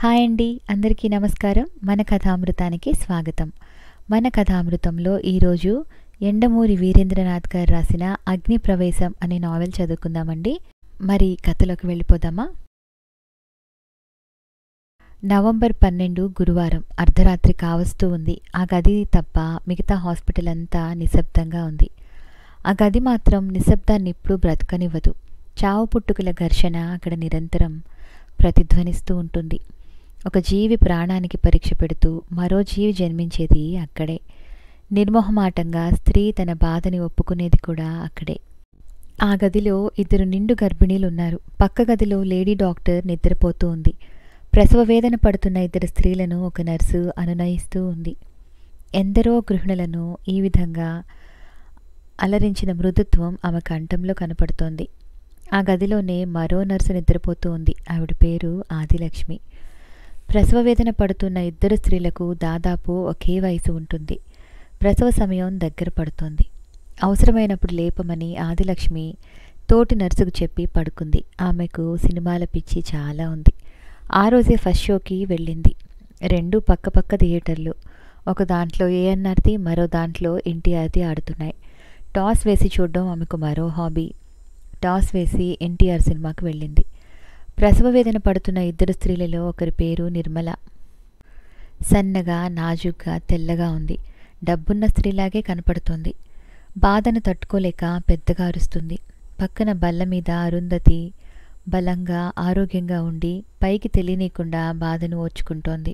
hi అండి అందరికీ నమస్కారం మన కథామృతానికి స్వాగతం మన కథామృతంలో ఈరోజు ఎండమూరి వీరేంద్రనాథ్ గారు రాసిన అగ్ని ప్రవేశం అనే నావెల్ చదువుకుందామండి మరి కథలోకి వెళ్ళిపోదామా నవంబర్ పన్నెండు గురువారం అర్ధరాత్రి కావస్తూ ఉంది ఆ గది తప్ప మిగతా హాస్పిటల్ అంతా నిశ్శబ్దంగా ఉంది ఆ గది మాత్రం నిశ్శబ్దాన్ని ఎప్పుడూ బ్రతకనివ్వదు చావు పుట్టుకల ఘర్షణ అక్కడ నిరంతరం ప్రతిధ్వనిస్తూ ఉంటుంది ఒక జీవి ప్రాణానికి పరీక్ష పెడుతూ మరో జీవి జన్మించేది అక్కడే నిర్మోహమాటంగా స్త్రీ తన బాధని ఒప్పుకునేది కూడా అక్కడే ఆ గదిలో ఇద్దరు నిండు గర్భిణీలు ఉన్నారు పక్క గదిలో లేడీ డాక్టర్ నిద్రపోతూ ఉంది ప్రసవ వేదన పడుతున్న ఇద్దరు స్త్రీలను ఒక నర్సు అనునయిస్తూ ఉంది ఎందరో గృహిణులను ఈ విధంగా అలరించిన మృదుత్వం ఆమె కంఠంలో కనపడుతోంది ఆ గదిలోనే మరో నర్సు నిద్రపోతూ ఉంది ఆవిడ పేరు ఆదిలక్ష్మి ప్రసవ వేదన పడుతున్న ఇద్దరు స్త్రీలకు దాదాపు ఒకే వయసు ఉంటుంది ప్రసవ సమయం దగ్గర పడుతోంది అవసరమైనప్పుడు లేపమని ఆదిలక్ష్మి తోటి నర్సుకు చెప్పి పడుకుంది ఆమెకు సినిమాల పిచ్చి చాలా ఉంది ఆ రోజే ఫస్ట్ షోకి వెళ్ళింది రెండు పక్కపక్క థియేటర్లు ఒక దాంట్లో ఏఎన్ఆర్ది మరో దాంట్లో ఎన్టీఆర్ది ఆడుతున్నాయి టాస్ వేసి చూడడం ఆమెకు మరో హాబీ టాస్ వేసి ఎన్టీఆర్ సినిమాకి వెళ్ళింది ప్రసవ వేదన పడుతున్న ఇద్దరు స్త్రీలలో ఒకరి పేరు నిర్మల సన్నగా నాజుగ్గా తెల్లగా ఉంది డబ్బున్న స్త్రీలాగే కనపడుతోంది బాధను తట్టుకోలేక పెద్దగా అరుస్తుంది పక్కన బల్ల మీద అరుంధతి బలంగా ఆరోగ్యంగా ఉండి పైకి తెలియనీయకుండా బాధను ఓర్చుకుంటోంది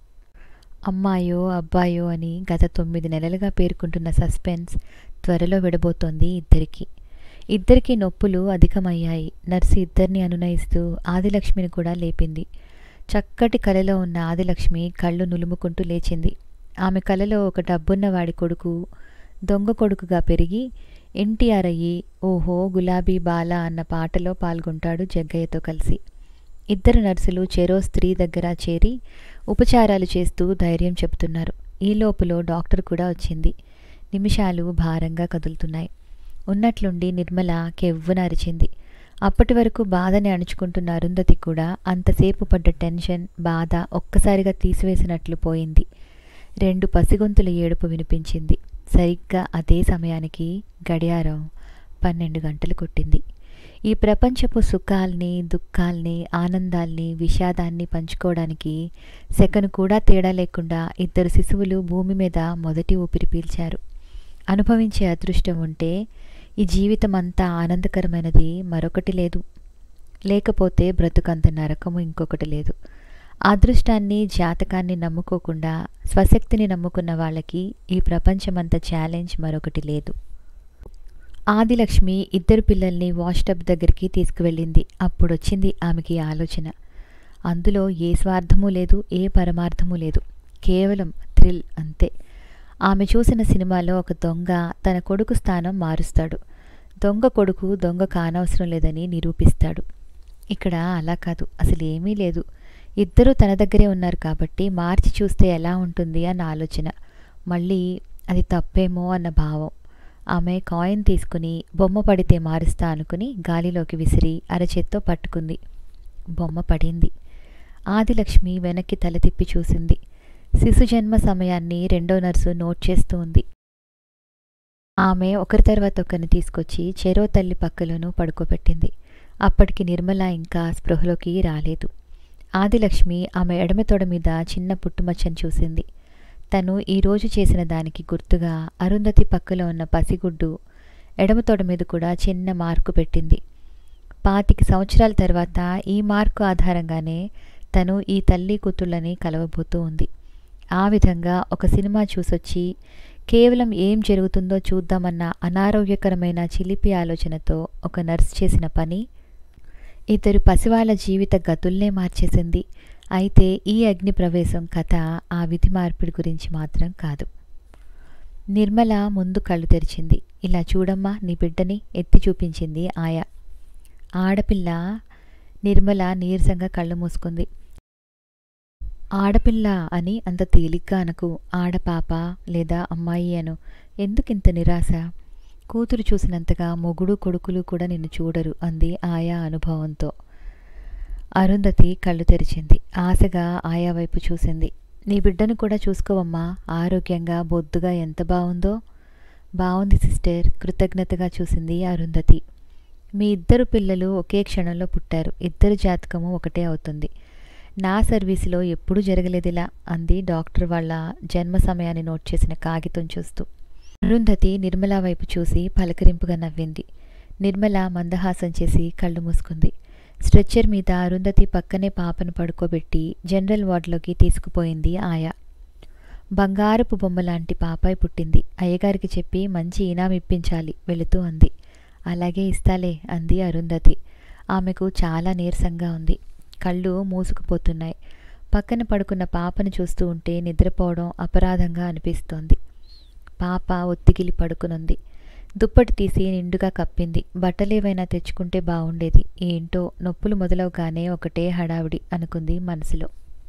అమ్మాయో అబ్బాయో అని గత తొమ్మిది నెలలుగా పేర్కొంటున్న సస్పెన్స్ త్వరలో విడబోతోంది ఇద్దరికి ఇద్దరికీ నొప్పులు అధికమయ్యాయి నర్సు ఇద్దరిని అనునయిస్తూ ఆదిలక్ష్మిని కూడా లేపింది చక్కటి కలలో ఉన్న ఆదిలక్ష్మి కళ్ళు నులుముకుంటూ లేచింది ఆమె కలలో ఒక డబ్బున్న వాడి కొడుకు దొంగ కొడుకుగా పెరిగి ఎన్టీఆర్ అయ్యి ఓహో గులాబీ బాల అన్న పాటలో పాల్గొంటాడు జగ్గయ్యతో కలిసి ఇద్దరు నర్సులు చెరో స్త్రీ దగ్గర చేరి ఉపచారాలు చేస్తూ ధైర్యం చెబుతున్నారు ఈ లోపులో డాక్టర్ కూడా వచ్చింది నిమిషాలు భారంగా కదులుతున్నాయి ఉన్నట్లుండి నిర్మల కెవ్వున అరిచింది అప్పటి వరకు బాధని అణుచుకుంటున్న అరుంధతి కూడా అంతసేపు పడ్డ టెన్షన్ బాధ ఒక్కసారిగా తీసివేసినట్లు పోయింది రెండు పసిగొంతుల ఏడుపు వినిపించింది సరిగ్గా అదే సమయానికి గడియారం పన్నెండు గంటలు కొట్టింది ఈ ప్రపంచపు సుఖాల్ని దుఃఖాల్ని ఆనందాల్ని విషాదాన్ని పంచుకోవడానికి సెకను కూడా తేడా లేకుండా ఇద్దరు శిశువులు భూమి మీద మొదటి ఊపిరి పీల్చారు అనుభవించే అదృష్టం ఉంటే ఈ జీవితం అంతా ఆనందకరమైనది మరొకటి లేదు లేకపోతే బ్రతుకంత నరకము ఇంకొకటి లేదు అదృష్టాన్ని జాతకాన్ని నమ్ముకోకుండా స్వశక్తిని నమ్ముకున్న వాళ్ళకి ఈ ప్రపంచమంత ఛాలెంజ్ మరొకటి లేదు ఆదిలక్ష్మి ఇద్దరు పిల్లల్ని వాష్టబ్ దగ్గరికి తీసుకువెళ్ళింది అప్పుడొచ్చింది ఆమెకి ఆలోచన అందులో ఏ స్వార్థము లేదు ఏ పరమార్థము లేదు కేవలం థ్రిల్ అంతే ఆమె చూసిన సినిమాలో ఒక దొంగ తన కొడుకు స్థానం మారుస్తాడు దొంగ కొడుకు దొంగ కానవసరం లేదని నిరూపిస్తాడు ఇక్కడ అలా కాదు అసలు ఏమీ లేదు ఇద్దరూ తన దగ్గరే ఉన్నారు కాబట్టి మార్చి చూస్తే ఎలా ఉంటుంది అన్న ఆలోచన మళ్ళీ అది తప్పేమో అన్న భావం ఆమె కాయిన్ తీసుకుని బొమ్మ పడితే మారుస్తా అనుకుని గాలిలోకి విసిరి అరచేత్తో పట్టుకుంది బొమ్మ పడింది ఆదిలక్ష్మి వెనక్కి తల తిప్పి చూసింది శిశు జన్మ సమయాన్ని రెండో నర్సు నోట్ చేస్తూ ఉంది ఆమె ఒకరి తర్వాత ఒకరిని తీసుకొచ్చి చెరో తల్లి పక్కలోనూ పడుకోబెట్టింది అప్పటికి నిర్మల ఇంకా స్పృహలోకి రాలేదు ఆదిలక్ష్మి ఆమె ఎడమ తొడ మీద చిన్న పుట్టుమచ్చని చూసింది తను ఈరోజు చేసిన దానికి గుర్తుగా అరుంధతి పక్కలో ఉన్న పసిగుడ్డు ఎడమ తొడ మీద కూడా చిన్న మార్కు పెట్టింది పాతికి సంవత్సరాల తర్వాత ఈ మార్కు ఆధారంగానే తను ఈ తల్లి కూతుళ్ళని కలవబోతూ ఉంది ఆ విధంగా ఒక సినిమా చూసొచ్చి కేవలం ఏం జరుగుతుందో చూద్దామన్న అనారోగ్యకరమైన చిలిపి ఆలోచనతో ఒక నర్స్ చేసిన పని ఇద్దరు పసివాళ్ళ జీవిత గతుల్నే మార్చేసింది అయితే ఈ అగ్ని ప్రవేశం కథ ఆ విధి మార్పిడి గురించి మాత్రం కాదు నిర్మల ముందు కళ్ళు తెరిచింది ఇలా చూడమ్మా నీ బిడ్డని ఎత్తి చూపించింది ఆయా ఆడపిల్ల నిర్మల నీరసంగా కళ్ళు మూసుకుంది ఆడపిల్ల అని అంత తేలిగ్గా అనకు ఆడపాప లేదా అమ్మాయి అను ఎందుకింత నిరాశ కూతురు చూసినంతగా మొగుడు కొడుకులు కూడా నిన్ను చూడరు అంది ఆయా అనుభవంతో అరుంధతి కళ్ళు తెరిచింది ఆశగా ఆయా వైపు చూసింది నీ బిడ్డను కూడా చూసుకోవమ్మా ఆరోగ్యంగా బొద్దుగా ఎంత బాగుందో బాగుంది సిస్టర్ కృతజ్ఞతగా చూసింది అరుంధతి మీ ఇద్దరు పిల్లలు ఒకే క్షణంలో పుట్టారు ఇద్దరు జాతకము ఒకటే అవుతుంది నా సర్వీసులో ఎప్పుడూ జరగలేదిలా అంది డాక్టర్ వాళ్ళ జన్మ సమయాన్ని నోట్ చేసిన కాగితం చూస్తూ అరుంధతి నిర్మల వైపు చూసి పలకరింపుగా నవ్వింది నిర్మల మందహాసం చేసి కళ్ళు మూసుకుంది స్ట్రెచ్చర్ మీద అరుంధతి పక్కనే పాపను పడుకోబెట్టి జనరల్ వార్డులోకి తీసుకుపోయింది ఆయా బంగారపు బొమ్మలాంటి పాపాయి పుట్టింది అయ్యగారికి చెప్పి మంచి ఇనాం ఇప్పించాలి వెళుతూ అంది అలాగే ఇస్తాలే అంది అరుంధతి ఆమెకు చాలా నీరసంగా ఉంది కళ్ళు మూసుకుపోతున్నాయి పక్కన పడుకున్న పాపను చూస్తూ ఉంటే నిద్రపోవడం అపరాధంగా అనిపిస్తోంది పాప ఒత్తిగిలి పడుకునుంది దుప్పటి తీసి నిండుగా కప్పింది బట్టలేవైనా తెచ్చుకుంటే బాగుండేది ఏంటో నొప్పులు మొదలవగానే ఒకటే హడావిడి అనుకుంది మనసులో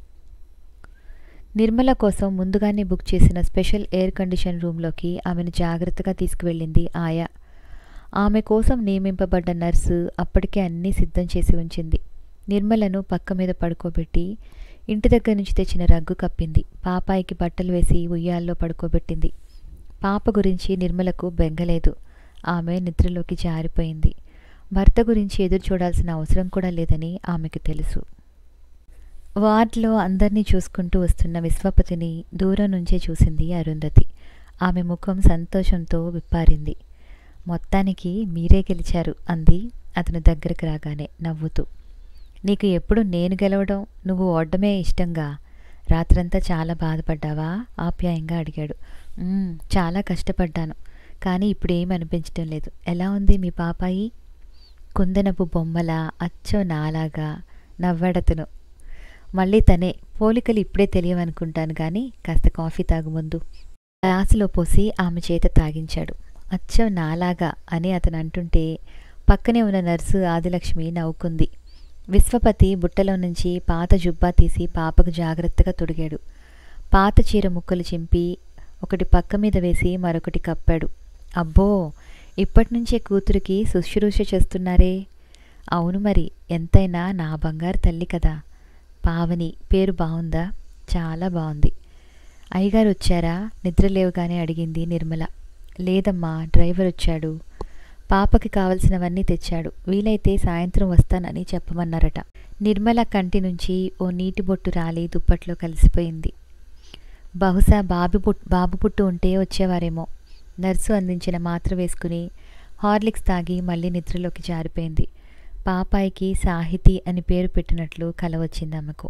నిర్మల కోసం ముందుగానే బుక్ చేసిన స్పెషల్ ఎయిర్ కండిషన్ రూమ్లోకి ఆమెను జాగ్రత్తగా తీసుకువెళ్ళింది ఆయా ఆమె కోసం నియమింపబడ్డ నర్సు అప్పటికే అన్నీ సిద్ధం చేసి ఉంచింది నిర్మలను పక్క మీద పడుకోబెట్టి ఇంటి దగ్గర నుంచి తెచ్చిన రగ్గు కప్పింది పాపాయికి బట్టలు వేసి ఉయ్యాల్లో పడుకోబెట్టింది పాప గురించి నిర్మలకు బెంగలేదు ఆమె నిద్రలోకి జారిపోయింది భర్త గురించి ఎదురు చూడాల్సిన అవసరం కూడా లేదని ఆమెకు తెలుసు వార్డులో అందర్నీ చూసుకుంటూ వస్తున్న విశ్వపతిని దూరం నుంచే చూసింది అరుంధతి ఆమె ముఖం సంతోషంతో విప్పారింది మొత్తానికి మీరే గెలిచారు అంది అతను దగ్గరకు రాగానే నవ్వుతూ నీకు ఎప్పుడు నేను గెలవడం నువ్వు ఓడమే ఇష్టంగా రాత్రంతా చాలా బాధపడ్డావా ఆప్యాయంగా అడిగాడు "మ్మ్, చాలా కష్టపడ్డాను కానీ ఇప్పుడు ఏమి అనిపించడం లేదు ఎలా ఉంది మీ పాపాయి కుందనపు బొమ్మల అచ్చో నాలాగా నవ్వడతను మళ్ళీ తనే పోలికలు ఇప్పుడే తెలియవనుకుంటాను కానీ కాస్త కాఫీ తాగు ముందు గ్లాసులో పోసి ఆమె చేత తాగించాడు అచ్చం నాలాగా అని అతను అంటుంటే పక్కనే ఉన్న నర్సు ఆదిలక్ష్మి నవ్వుకుంది విశ్వపతి బుట్టలో నుంచి పాత జుబ్బా తీసి పాపకు జాగ్రత్తగా తొడిగాడు పాత చీర ముక్కలు చింపి ఒకటి పక్క మీద వేసి మరొకటి కప్పాడు అబ్బో ఇప్పటినుంచే కూతురికి శుశ్రూష చేస్తున్నారే అవును మరి ఎంతైనా నా బంగారు తల్లి కదా పావని పేరు బాగుందా చాలా బాగుంది అయ్యగారు వచ్చారా నిద్రలేవగానే అడిగింది నిర్మల లేదమ్మా డ్రైవర్ వచ్చాడు పాపకి కావలసినవన్నీ తెచ్చాడు వీలైతే సాయంత్రం వస్తానని చెప్పమన్నారట నిర్మల కంటి నుంచి ఓ నీటి బొట్టు రాలి దుప్పట్లో కలిసిపోయింది బహుశా బాబు పుట్ బాబు పుట్టు ఉంటే వచ్చేవారేమో నర్సు అందించిన మాత్ర వేసుకుని హార్లిక్స్ తాగి మళ్ళీ నిద్రలోకి జారిపోయింది పాపాయికి సాహితి అని పేరు పెట్టినట్లు కల వచ్చింది ఆమెకు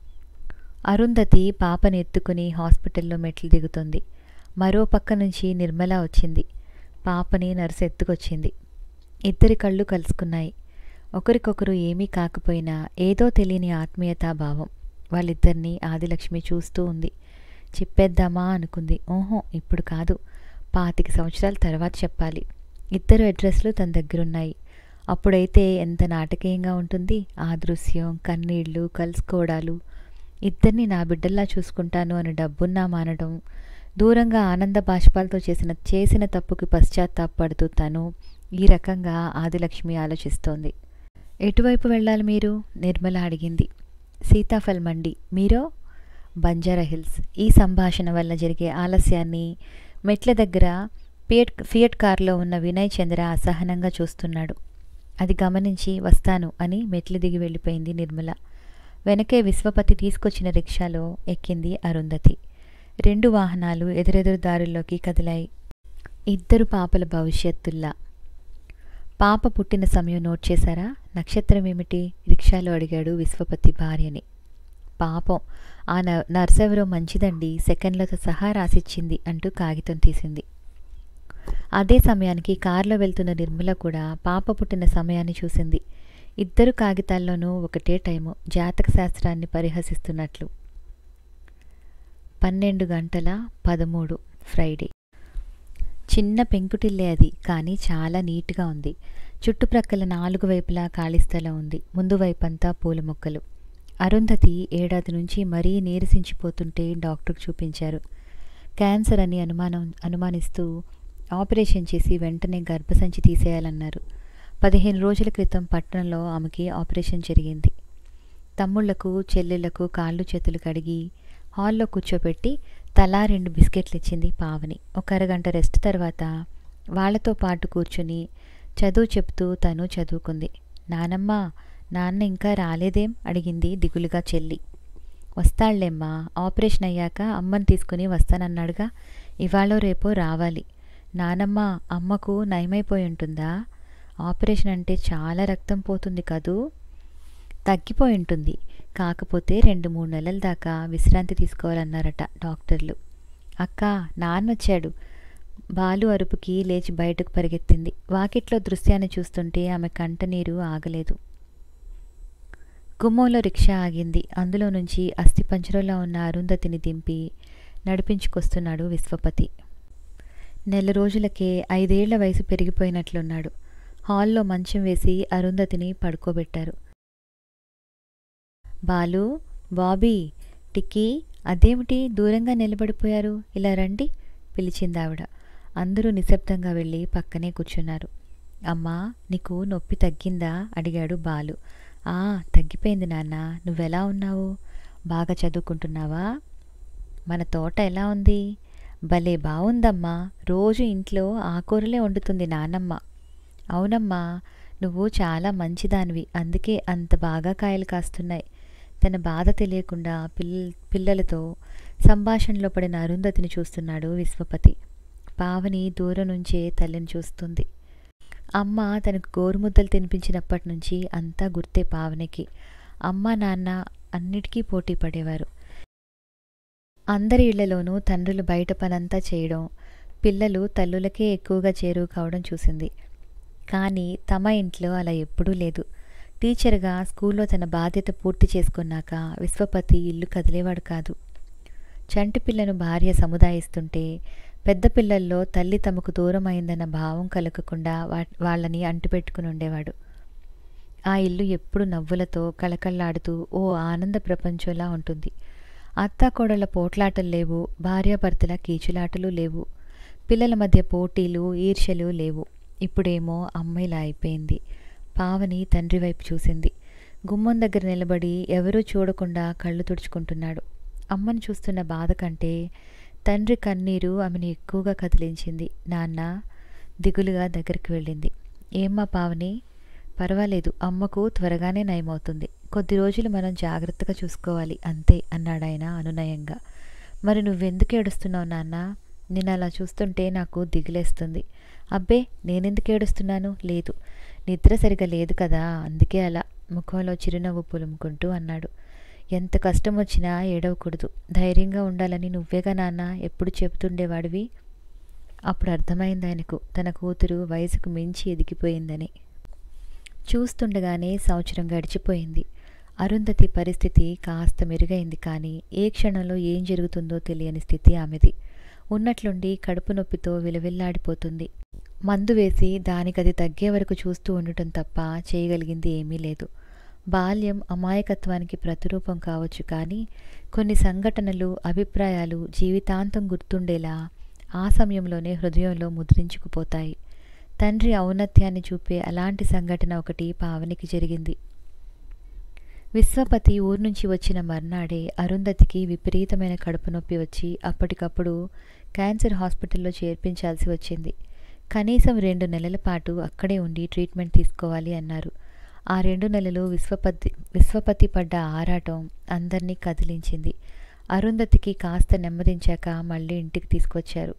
అరుంధతి పాపని ఎత్తుకుని హాస్పిటల్లో మెట్లు దిగుతుంది మరో పక్క నుంచి నిర్మల వచ్చింది పాపని నర్సు ఎత్తుకొచ్చింది ఇద్దరి కళ్ళు కలుసుకున్నాయి ఒకరికొకరు ఏమీ కాకపోయినా ఏదో తెలియని ఆత్మీయతాభావం వాళ్ళిద్దరినీ ఆదిలక్ష్మి చూస్తూ ఉంది చెప్పేద్దామా అనుకుంది ఓహో ఇప్పుడు కాదు పాతిక సంవత్సరాల తర్వాత చెప్పాలి ఇద్దరు అడ్రస్లు తన దగ్గరున్నాయి అప్పుడైతే ఎంత నాటకీయంగా ఉంటుంది ఆ దృశ్యం కన్నీళ్లు కలుసుకోవడాలు ఇద్దరిని నా బిడ్డల్లా చూసుకుంటాను అని డబ్బున్నా మానడం దూరంగా ఆనంద బాష్పాలతో చేసిన చేసిన తప్పుకి పశ్చాత్తాపడుతూ తను ఈ రకంగా ఆదిలక్ష్మి ఆలోచిస్తోంది ఎటువైపు వెళ్ళాలి మీరు నిర్మల అడిగింది సీతాఫల్ మండి మీరో బంజారా హిల్స్ ఈ సంభాషణ వల్ల జరిగే ఆలస్యాన్ని మెట్ల దగ్గర ఫియట్ ఫియట్ కారులో ఉన్న వినయ్ చంద్ర అసహనంగా చూస్తున్నాడు అది గమనించి వస్తాను అని మెట్లు దిగి వెళ్ళిపోయింది నిర్మల వెనకే విశ్వపతి తీసుకొచ్చిన రిక్షాలో ఎక్కింది అరుంధతి రెండు వాహనాలు ఎదురెదురు దారుల్లోకి కదిలాయి ఇద్దరు పాపల భవిష్యత్తుల్లా పాప పుట్టిన సమయం నోట్ చేశారా నక్షత్రం ఏమిటి రిక్షాలో అడిగాడు విశ్వపతి భార్యని పాపం ఆ న- నర్సెవరో మంచిదండి సెకండ్లతో సహా రాసిచ్చింది అంటూ కాగితం తీసింది అదే సమయానికి కారులో వెళ్తున్న నిర్మల కూడా పాప పుట్టిన సమయాన్ని చూసింది ఇద్దరు కాగితాల్లోనూ ఒకటే టైము జాతక శాస్త్రాన్ని పరిహసిస్తున్నట్లు పన్నెండు గంటల పదమూడు ఫ్రైడే చిన్న పెంకుటిల్లే అది కానీ చాలా నీట్గా ఉంది చుట్టుప్రక్కల నాలుగు వైపులా ఖాళీ స్థలం ఉంది ముందు వైపంతా పూల మొక్కలు అరుంధతి ఏడాది నుంచి మరీ నీరసించిపోతుంటే డాక్టర్కు చూపించారు క్యాన్సర్ అని అనుమానం అనుమానిస్తూ ఆపరేషన్ చేసి వెంటనే గర్భసంచి తీసేయాలన్నారు పదిహేను రోజుల క్రితం పట్టణంలో ఆమెకి ఆపరేషన్ జరిగింది తమ్ముళ్లకు చెల్లెళ్లకు కాళ్ళు చేతులు కడిగి హాల్లో కూర్చోబెట్టి తలా రెండు బిస్కెట్లు ఇచ్చింది పావని ఒక అరగంట రెస్ట్ తర్వాత వాళ్ళతో పాటు కూర్చుని చదువు చెప్తూ తను చదువుకుంది నానమ్మ నాన్న ఇంకా రాలేదేం అడిగింది దిగులుగా చెల్లి వస్తాళ్లేమ్మా ఆపరేషన్ అయ్యాక అమ్మని తీసుకుని వస్తానన్నాడుగా ఇవాళ రేపో రావాలి నానమ్మ అమ్మకు నయమైపోయి ఉంటుందా ఆపరేషన్ అంటే చాలా రక్తం పోతుంది కదూ తగ్గిపోయి ఉంటుంది కాకపోతే రెండు మూడు నెలల దాకా విశ్రాంతి తీసుకోవాలన్నారట డాక్టర్లు అక్క నాన్నొచ్చాడు బాలు అరుపుకి లేచి బయటకు పరిగెత్తింది వాకిట్లో దృశ్యాన్ని చూస్తుంటే ఆమె కంటనీరు ఆగలేదు గుమ్మంలో రిక్షా ఆగింది అందులో నుంచి అస్థిపంజరంలో ఉన్న అరుంధతిని దింపి నడిపించుకొస్తున్నాడు విశ్వపతి నెల రోజులకే ఐదేళ్ల వయసు పెరిగిపోయినట్లున్నాడు హాల్లో మంచం వేసి అరుంధతిని పడుకోబెట్టారు బాలు బాబీ టిక్కీ అదేమిటి దూరంగా నిలబడిపోయారు ఇలా రండి పిలిచిందావిడ అందరూ నిశ్శబ్దంగా వెళ్ళి పక్కనే కూర్చున్నారు అమ్మా నీకు నొప్పి తగ్గిందా అడిగాడు బాలు ఆ తగ్గిపోయింది నాన్న నువ్వెలా ఉన్నావు బాగా చదువుకుంటున్నావా మన తోట ఎలా ఉంది భలే బావుందమ్మా రోజు ఇంట్లో ఆకూరలే వండుతుంది నానమ్మ అవునమ్మా నువ్వు చాలా మంచిదానివి అందుకే అంత బాగా కాయలు కాస్తున్నాయి తన బాధ తెలియకుండా పిల్ల పిల్లలతో సంభాషణలో పడిన అరుంధతిని చూస్తున్నాడు విశ్వపతి పావని దూరం నుంచే తల్లిని చూస్తుంది అమ్మ తనకు గోరుముద్దలు తినిపించినప్పటి నుంచి అంతా గుర్తే పావనికి అమ్మ నాన్న అన్నిటికీ పోటీ పడేవారు అందరి ఇళ్లలోనూ తండ్రులు బయట పనంతా చేయడం పిల్లలు తల్లులకే ఎక్కువగా చేరువు కావడం చూసింది కానీ తమ ఇంట్లో అలా ఎప్పుడూ లేదు టీచర్గా స్కూల్లో తన బాధ్యత పూర్తి చేసుకున్నాక విశ్వపతి ఇల్లు కదిలేవాడు కాదు చంటి పిల్లను భార్య సముదాయిస్తుంటే పెద్ద పిల్లల్లో తల్లి తమకు దూరం అయిందన్న భావం కలగకుండా వా వాళ్ళని అంటిపెట్టుకుని ఉండేవాడు ఆ ఇల్లు ఎప్పుడు నవ్వులతో కళకళలాడుతూ ఓ ఆనంద ప్రపంచంలా ఉంటుంది అత్తాకోడళ్ల పోట్లాటలు లేవు భార్యాభర్తల కీచులాటలు లేవు పిల్లల మధ్య పోటీలు ఈర్ష్యలు లేవు ఇప్పుడేమో అమ్మాయిలా అయిపోయింది పావని తండ్రి వైపు చూసింది గుమ్మం దగ్గర నిలబడి ఎవరూ చూడకుండా కళ్ళు తుడుచుకుంటున్నాడు అమ్మను చూస్తున్న బాధ కంటే తండ్రి కన్నీరు ఆమెను ఎక్కువగా కదిలించింది నాన్న దిగులుగా దగ్గరికి వెళ్ళింది ఏమ్మా పావని పర్వాలేదు అమ్మకు త్వరగానే నయమవుతుంది కొద్ది రోజులు మనం జాగ్రత్తగా చూసుకోవాలి అంతే అన్నాడాయన అనునయంగా మరి నువ్వెందుకు ఏడుస్తున్నావు నాన్న నేను అలా చూస్తుంటే నాకు దిగులేస్తుంది అబ్బే నేనెందుకు ఏడుస్తున్నాను లేదు నిద్ర సరిగా లేదు కదా అందుకే అలా ముఖంలో చిరునవ్వు పులుముకుంటూ అన్నాడు ఎంత కష్టం వచ్చినా ఏడవకూడదు ధైర్యంగా ఉండాలని నువ్వేగా నాన్న ఎప్పుడు చెబుతుండేవాడివి అప్పుడు అర్థమైంది ఆయనకు తన కూతురు వయసుకు మించి ఎదిగిపోయిందని చూస్తుండగానే సంవత్సరం గడిచిపోయింది అరుంధతి పరిస్థితి కాస్త మెరుగైంది కానీ ఏ క్షణంలో ఏం జరుగుతుందో తెలియని స్థితి ఆమెది ఉన్నట్లుండి కడుపు నొప్పితో విలవిల్లాడిపోతుంది మందు వేసి దానికది తగ్గే వరకు చూస్తూ ఉండటం తప్ప చేయగలిగింది ఏమీ లేదు బాల్యం అమాయకత్వానికి ప్రతిరూపం కావచ్చు కానీ కొన్ని సంఘటనలు అభిప్రాయాలు జీవితాంతం గుర్తుండేలా ఆ సమయంలోనే హృదయంలో ముద్రించుకుపోతాయి తండ్రి ఔన్నత్యాన్ని చూపే అలాంటి సంఘటన ఒకటి పావనికి జరిగింది విశ్వపతి ఊరు నుంచి వచ్చిన మర్నాడే అరుంధతికి విపరీతమైన కడుపు నొప్పి వచ్చి అప్పటికప్పుడు క్యాన్సర్ హాస్పిటల్లో చేర్పించాల్సి వచ్చింది కనీసం రెండు నెలల పాటు అక్కడే ఉండి ట్రీట్మెంట్ తీసుకోవాలి అన్నారు ఆ రెండు నెలలు విశ్వపతి విశ్వపతి పడ్డ ఆరాటం అందరినీ కదిలించింది అరుంధతికి కాస్త నెమ్మదించాక మళ్ళీ ఇంటికి తీసుకొచ్చారు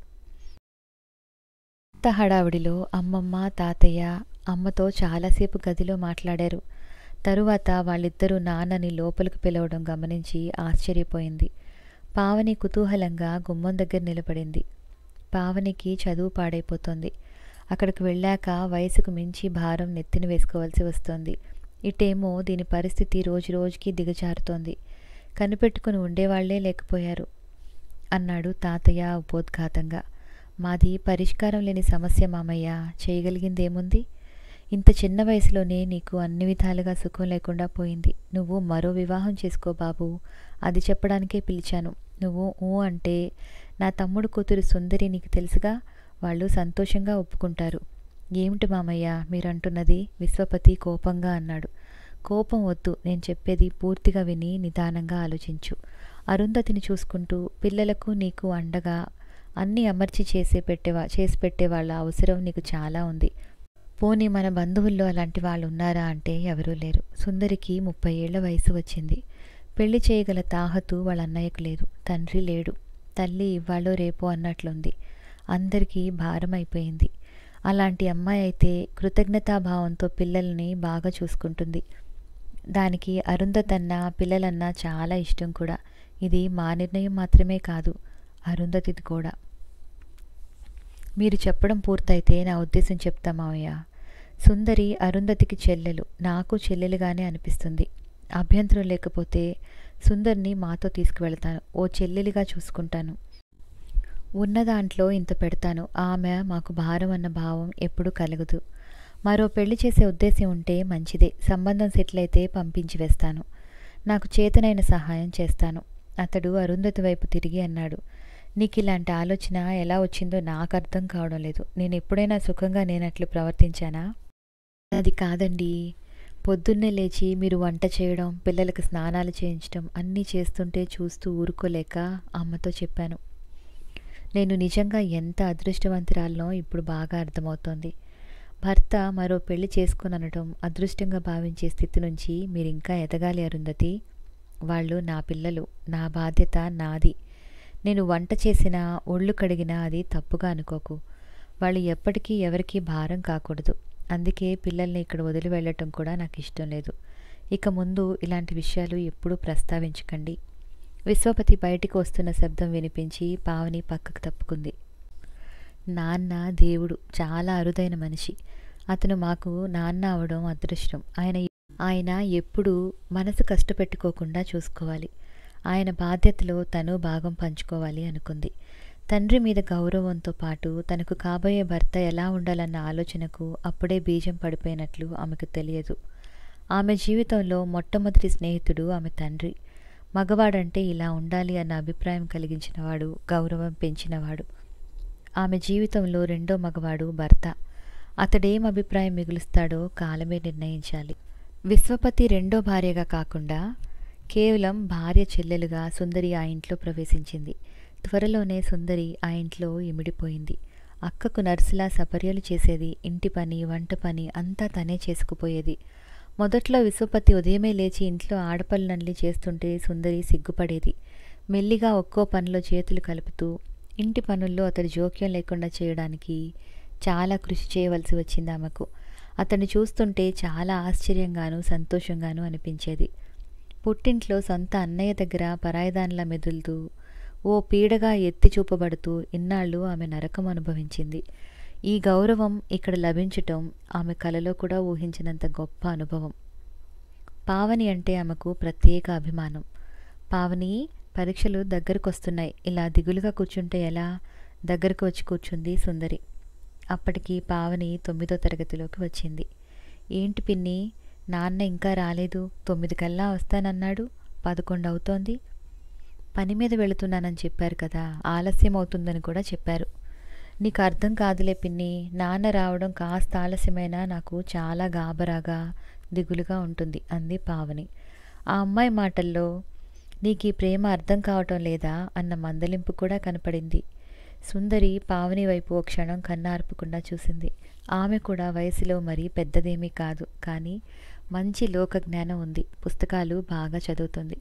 కొత్త హడావిడిలో అమ్మమ్మ తాతయ్య అమ్మతో చాలాసేపు గదిలో మాట్లాడారు తరువాత వాళ్ళిద్దరూ నాన్నని లోపలికి పిలవడం గమనించి ఆశ్చర్యపోయింది పావని కుతూహలంగా గుమ్మం దగ్గర నిలబడింది పావనికి చదువు పాడైపోతుంది అక్కడికి వెళ్ళాక వయసుకు మించి భారం నెత్తిన వేసుకోవాల్సి వస్తోంది ఇటేమో దీని పరిస్థితి రోజు రోజుకి దిగజారుతోంది కనిపెట్టుకుని ఉండేవాళ్లే లేకపోయారు అన్నాడు తాతయ్య ఉపోద్ఘాతంగా మాది పరిష్కారం లేని సమస్య మామయ్య చేయగలిగిందేముంది ఇంత చిన్న వయసులోనే నీకు అన్ని విధాలుగా సుఖం లేకుండా పోయింది నువ్వు మరో వివాహం చేసుకో బాబు అది చెప్పడానికే పిలిచాను నువ్వు ఊ అంటే నా తమ్ముడు కూతురు సుందరి నీకు తెలుసుగా వాళ్ళు సంతోషంగా ఒప్పుకుంటారు ఏమిటి మామయ్య మీరంటున్నది విశ్వపతి కోపంగా అన్నాడు కోపం వద్దు నేను చెప్పేది పూర్తిగా విని నిదానంగా ఆలోచించు అరుంధతిని చూసుకుంటూ పిల్లలకు నీకు అండగా అన్నీ అమర్చి చేసే పెట్టేవా చేసి పెట్టే వాళ్ళ అవసరం నీకు చాలా ఉంది పోనీ మన బంధువుల్లో అలాంటి వాళ్ళు ఉన్నారా అంటే ఎవరూ లేరు సుందరికి ముప్పై ఏళ్ల వయసు వచ్చింది పెళ్లి చేయగల తాహతు వాళ్ళ అన్నయ్యకు లేదు తండ్రి లేడు తల్లి ఇవాళో రేపో అన్నట్లుంది అందరికీ భారం అయిపోయింది అలాంటి అమ్మాయి అయితే కృతజ్ఞతాభావంతో పిల్లల్ని బాగా చూసుకుంటుంది దానికి అరుంధతన్నా పిల్లలన్నా చాలా ఇష్టం కూడా ఇది మా నిర్ణయం మాత్రమే కాదు అరుంధతిది కూడా మీరు చెప్పడం పూర్తయితే నా ఉద్దేశం చెప్తా మావయ్య సుందరి అరుంధతికి చెల్లెలు నాకు చెల్లెలుగానే అనిపిస్తుంది అభ్యంతరం లేకపోతే సుందర్ని మాతో తీసుకువెళ్తాను ఓ చెల్లెలిగా చూసుకుంటాను ఉన్న దాంట్లో ఇంత పెడతాను ఆమె మాకు భారం అన్న భావం ఎప్పుడూ కలగదు మరో పెళ్లి చేసే ఉద్దేశం ఉంటే మంచిదే సంబంధం సెటిల్ అయితే పంపించి వేస్తాను నాకు చేతనైన సహాయం చేస్తాను అతడు అరుంధతి వైపు తిరిగి అన్నాడు నీకు ఇలాంటి ఆలోచన ఎలా వచ్చిందో నాకు అర్థం కావడం లేదు నేను ఎప్పుడైనా సుఖంగా నేనట్లు ప్రవర్తించానా అది కాదండి పొద్దున్నే లేచి మీరు వంట చేయడం పిల్లలకు స్నానాలు చేయించడం అన్నీ చేస్తుంటే చూస్తూ ఊరుకోలేక అమ్మతో చెప్పాను నేను నిజంగా ఎంత అదృష్టవంతురాలనో ఇప్పుడు బాగా అర్థమవుతోంది భర్త మరో పెళ్లి చేసుకుని అనడం అదృష్టంగా భావించే స్థితి నుంచి మీరు ఇంకా ఎదగాలి అరుంధతి వాళ్ళు నా పిల్లలు నా బాధ్యత నాది నేను వంట చేసినా ఒళ్ళు కడిగినా అది తప్పుగా అనుకోకు వాళ్ళు ఎప్పటికీ ఎవరికీ భారం కాకూడదు అందుకే పిల్లల్ని ఇక్కడ వదిలి వెళ్ళటం కూడా నాకు ఇష్టం లేదు ఇక ముందు ఇలాంటి విషయాలు ఎప్పుడూ ప్రస్తావించకండి విశ్వపతి బయటికి వస్తున్న శబ్దం వినిపించి పావని పక్కకు తప్పుకుంది నాన్న దేవుడు చాలా అరుదైన మనిషి అతను మాకు నాన్న అవడం అదృష్టం ఆయన ఆయన ఎప్పుడూ మనసు కష్టపెట్టుకోకుండా చూసుకోవాలి ఆయన బాధ్యతలో తను భాగం పంచుకోవాలి అనుకుంది తండ్రి మీద గౌరవంతో పాటు తనకు కాబోయే భర్త ఎలా ఉండాలన్న ఆలోచనకు అప్పుడే బీజం పడిపోయినట్లు ఆమెకు తెలియదు ఆమె జీవితంలో మొట్టమొదటి స్నేహితుడు ఆమె తండ్రి మగవాడంటే ఇలా ఉండాలి అన్న అభిప్రాయం కలిగించినవాడు గౌరవం పెంచినవాడు ఆమె జీవితంలో రెండో మగవాడు భర్త అతడేం అభిప్రాయం మిగులుస్తాడో కాలమే నిర్ణయించాలి విశ్వపతి రెండో భార్యగా కాకుండా కేవలం భార్య చెల్లెలుగా సుందరి ఆ ఇంట్లో ప్రవేశించింది త్వరలోనే సుందరి ఆ ఇంట్లో ఇమిడిపోయింది అక్కకు నర్సులా సపర్యలు చేసేది ఇంటి పని వంట పని అంతా తనే చేసుకుపోయేది మొదట్లో విశ్వపతి ఉదయమే లేచి ఇంట్లో ఆడపనులన్నీ చేస్తుంటే సుందరి సిగ్గుపడేది మెల్లిగా ఒక్కో పనిలో చేతులు కలుపుతూ ఇంటి పనుల్లో అతడి జోక్యం లేకుండా చేయడానికి చాలా కృషి చేయవలసి వచ్చింది ఆమెకు అతన్ని చూస్తుంటే చాలా ఆశ్చర్యంగాను సంతోషంగాను అనిపించేది పుట్టింట్లో సొంత అన్నయ్య దగ్గర పరాయిదానిలా మెదులుతూ ఓ పీడగా ఎత్తి చూపబడుతూ ఇన్నాళ్ళు ఆమె నరకం అనుభవించింది ఈ గౌరవం ఇక్కడ లభించటం ఆమె కలలో కూడా ఊహించినంత గొప్ప అనుభవం పావని అంటే ఆమెకు ప్రత్యేక అభిమానం పావని పరీక్షలు దగ్గరకు వస్తున్నాయి ఇలా దిగులుగా కూర్చుంటే ఎలా దగ్గరకు వచ్చి కూర్చుంది సుందరి అప్పటికి పావని తొమ్మిదో తరగతిలోకి వచ్చింది ఏంటి పిన్ని నాన్న ఇంకా రాలేదు తొమ్మిది కల్లా వస్తానన్నాడు పదకొండు అవుతోంది పని మీద వెళుతున్నానని చెప్పారు కదా ఆలస్యం అవుతుందని కూడా చెప్పారు నీకు అర్థం కాదులే పిన్ని నాన్న రావడం కాస్త ఆలస్యమైనా నాకు చాలా గాబరాగా దిగులుగా ఉంటుంది అంది పావని ఆ అమ్మాయి మాటల్లో నీకు ఈ ప్రేమ అర్థం కావటం లేదా అన్న మందలింపు కూడా కనపడింది సుందరి పావని వైపు ఓ క్షణం కన్నార్పకుండా చూసింది ఆమె కూడా వయసులో మరీ పెద్దదేమీ కాదు కానీ మంచి లోక జ్ఞానం ఉంది పుస్తకాలు బాగా చదువుతుంది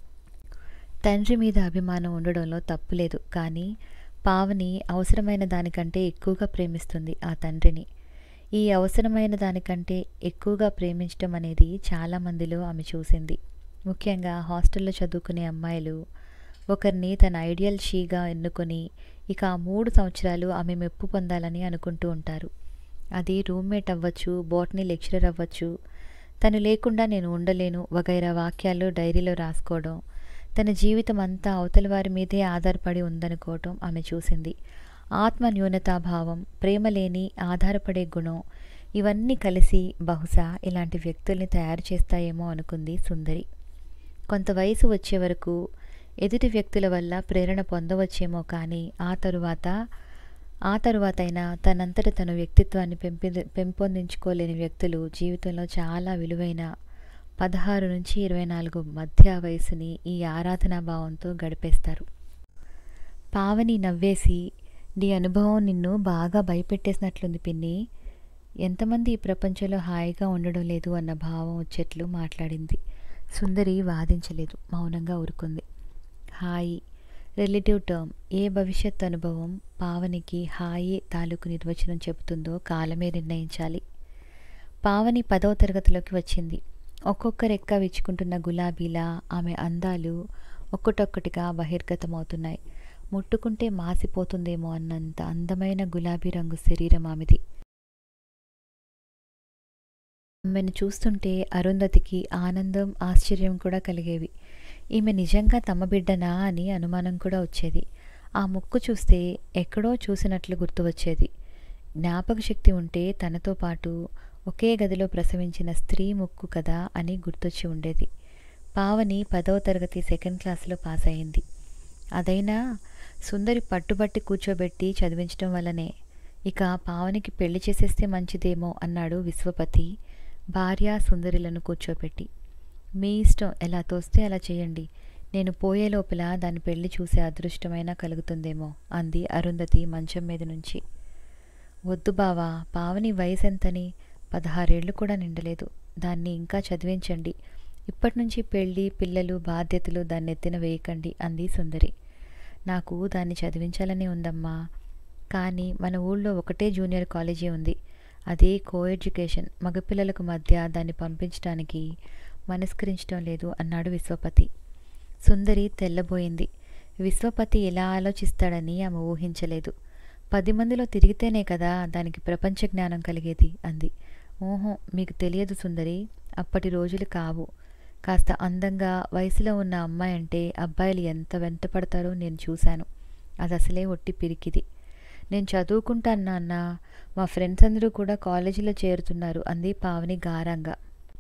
తండ్రి మీద అభిమానం ఉండడంలో తప్పులేదు కానీ పావని అవసరమైన దానికంటే ఎక్కువగా ప్రేమిస్తుంది ఆ తండ్రిని ఈ అవసరమైన దానికంటే ఎక్కువగా ప్రేమించడం అనేది చాలామందిలో ఆమె చూసింది ముఖ్యంగా హాస్టల్లో చదువుకునే అమ్మాయిలు ఒకరిని తన ఐడియల్ షీగా ఎన్నుకొని ఇక ఆ మూడు సంవత్సరాలు ఆమె మెప్పు పొందాలని అనుకుంటూ ఉంటారు అది రూమ్మేట్ అవ్వచ్చు బోటనీ లెక్చరర్ అవ్వచ్చు తను లేకుండా నేను ఉండలేను వగైరా వాక్యాలు డైరీలో రాసుకోవడం తన జీవితం అంతా అవతల వారి మీదే ఆధారపడి ఉందనుకోవటం ఆమె చూసింది ఆత్మ న్యూనతాభావం ప్రేమ లేని ఆధారపడే గుణం ఇవన్నీ కలిసి బహుశా ఇలాంటి వ్యక్తుల్ని తయారు చేస్తాయేమో అనుకుంది సుందరి కొంత వయసు వచ్చే వరకు ఎదుటి వ్యక్తుల వల్ల ప్రేరణ పొందవచ్చేమో కానీ ఆ తరువాత ఆ తరువాతైనా తనంతట తన వ్యక్తిత్వాన్ని పెంపి పెంపొందించుకోలేని వ్యక్తులు జీవితంలో చాలా విలువైన పదహారు నుంచి ఇరవై నాలుగు మధ్య వయసుని ఈ ఆరాధనా భావంతో గడిపేస్తారు పావని నవ్వేసి నీ అనుభవం నిన్ను బాగా భయపెట్టేసినట్లుంది పిన్ని ఎంతమంది ఈ ప్రపంచంలో హాయిగా ఉండడం లేదు అన్న భావం వచ్చేట్లు మాట్లాడింది సుందరి వాదించలేదు మౌనంగా ఊరుకుంది హాయి రిలేటివ్ టర్మ్ ఏ భవిష్యత్ అనుభవం పావనికి హాయి తాలూకు నిర్వచనం చెబుతుందో కాలమే నిర్ణయించాలి పావని పదవ తరగతిలోకి వచ్చింది ఒక్కొక్క రెక్క విచ్చుకుంటున్న గులాబీలా ఆమె అందాలు ఒక్కటొక్కటిగా బహిర్గతమవుతున్నాయి ముట్టుకుంటే మాసిపోతుందేమో అన్నంత అందమైన గులాబీ రంగు శరీరం ఆమెది ఆమెను చూస్తుంటే అరుంధతికి ఆనందం ఆశ్చర్యం కూడా కలిగేవి ఈమె నిజంగా తమ బిడ్డనా అని అనుమానం కూడా వచ్చేది ఆ ముక్కు చూస్తే ఎక్కడో చూసినట్లు గుర్తు వచ్చేది జ్ఞాపక శక్తి ఉంటే తనతో పాటు ఒకే గదిలో ప్రసవించిన స్త్రీ ముక్కు కదా అని గుర్తొచ్చి ఉండేది పావని పదవ తరగతి సెకండ్ క్లాసులో పాస్ అయింది అదైనా సుందరి పట్టుబట్టి కూర్చోబెట్టి చదివించడం వల్లనే ఇక పావనికి పెళ్లి చేసేస్తే మంచిదేమో అన్నాడు విశ్వపతి భార్య సుందరిలను కూర్చోబెట్టి మీ ఇష్టం ఎలా తోస్తే అలా చేయండి నేను పోయే లోపల దాని పెళ్లి చూసే అదృష్టమైనా కలుగుతుందేమో అంది అరుంధతి మంచం మీద నుంచి వద్దు బావా పావని వయసు ఎంతని పదహారేళ్లు కూడా నిండలేదు దాన్ని ఇంకా చదివించండి ఇప్పటి నుంచి పెళ్ళి పిల్లలు బాధ్యతలు దాన్ని ఎత్తిన వేయకండి అంది సుందరి నాకు దాన్ని చదివించాలని ఉందమ్మా కానీ మన ఊళ్ళో ఒకటే జూనియర్ కాలేజీ ఉంది అది కో ఎడ్యుకేషన్ మగపిల్లలకు మధ్య దాన్ని పంపించడానికి మనస్కరించడం లేదు అన్నాడు విశ్వపతి సుందరి తెల్లబోయింది విశ్వపతి ఎలా ఆలోచిస్తాడని ఆమె ఊహించలేదు పది మందిలో తిరిగితేనే కదా దానికి ప్రపంచ జ్ఞానం కలిగేది అంది ఓహో మీకు తెలియదు సుందరి అప్పటి రోజులు కావు కాస్త అందంగా వయసులో ఉన్న అమ్మాయి అంటే అబ్బాయిలు ఎంత వెంటపడతారో నేను చూశాను అది అసలే ఒట్టి పిరికిది నేను చదువుకుంటాను నాన్న మా ఫ్రెండ్స్ అందరూ కూడా కాలేజీలో చేరుతున్నారు అంది పావని గారంగా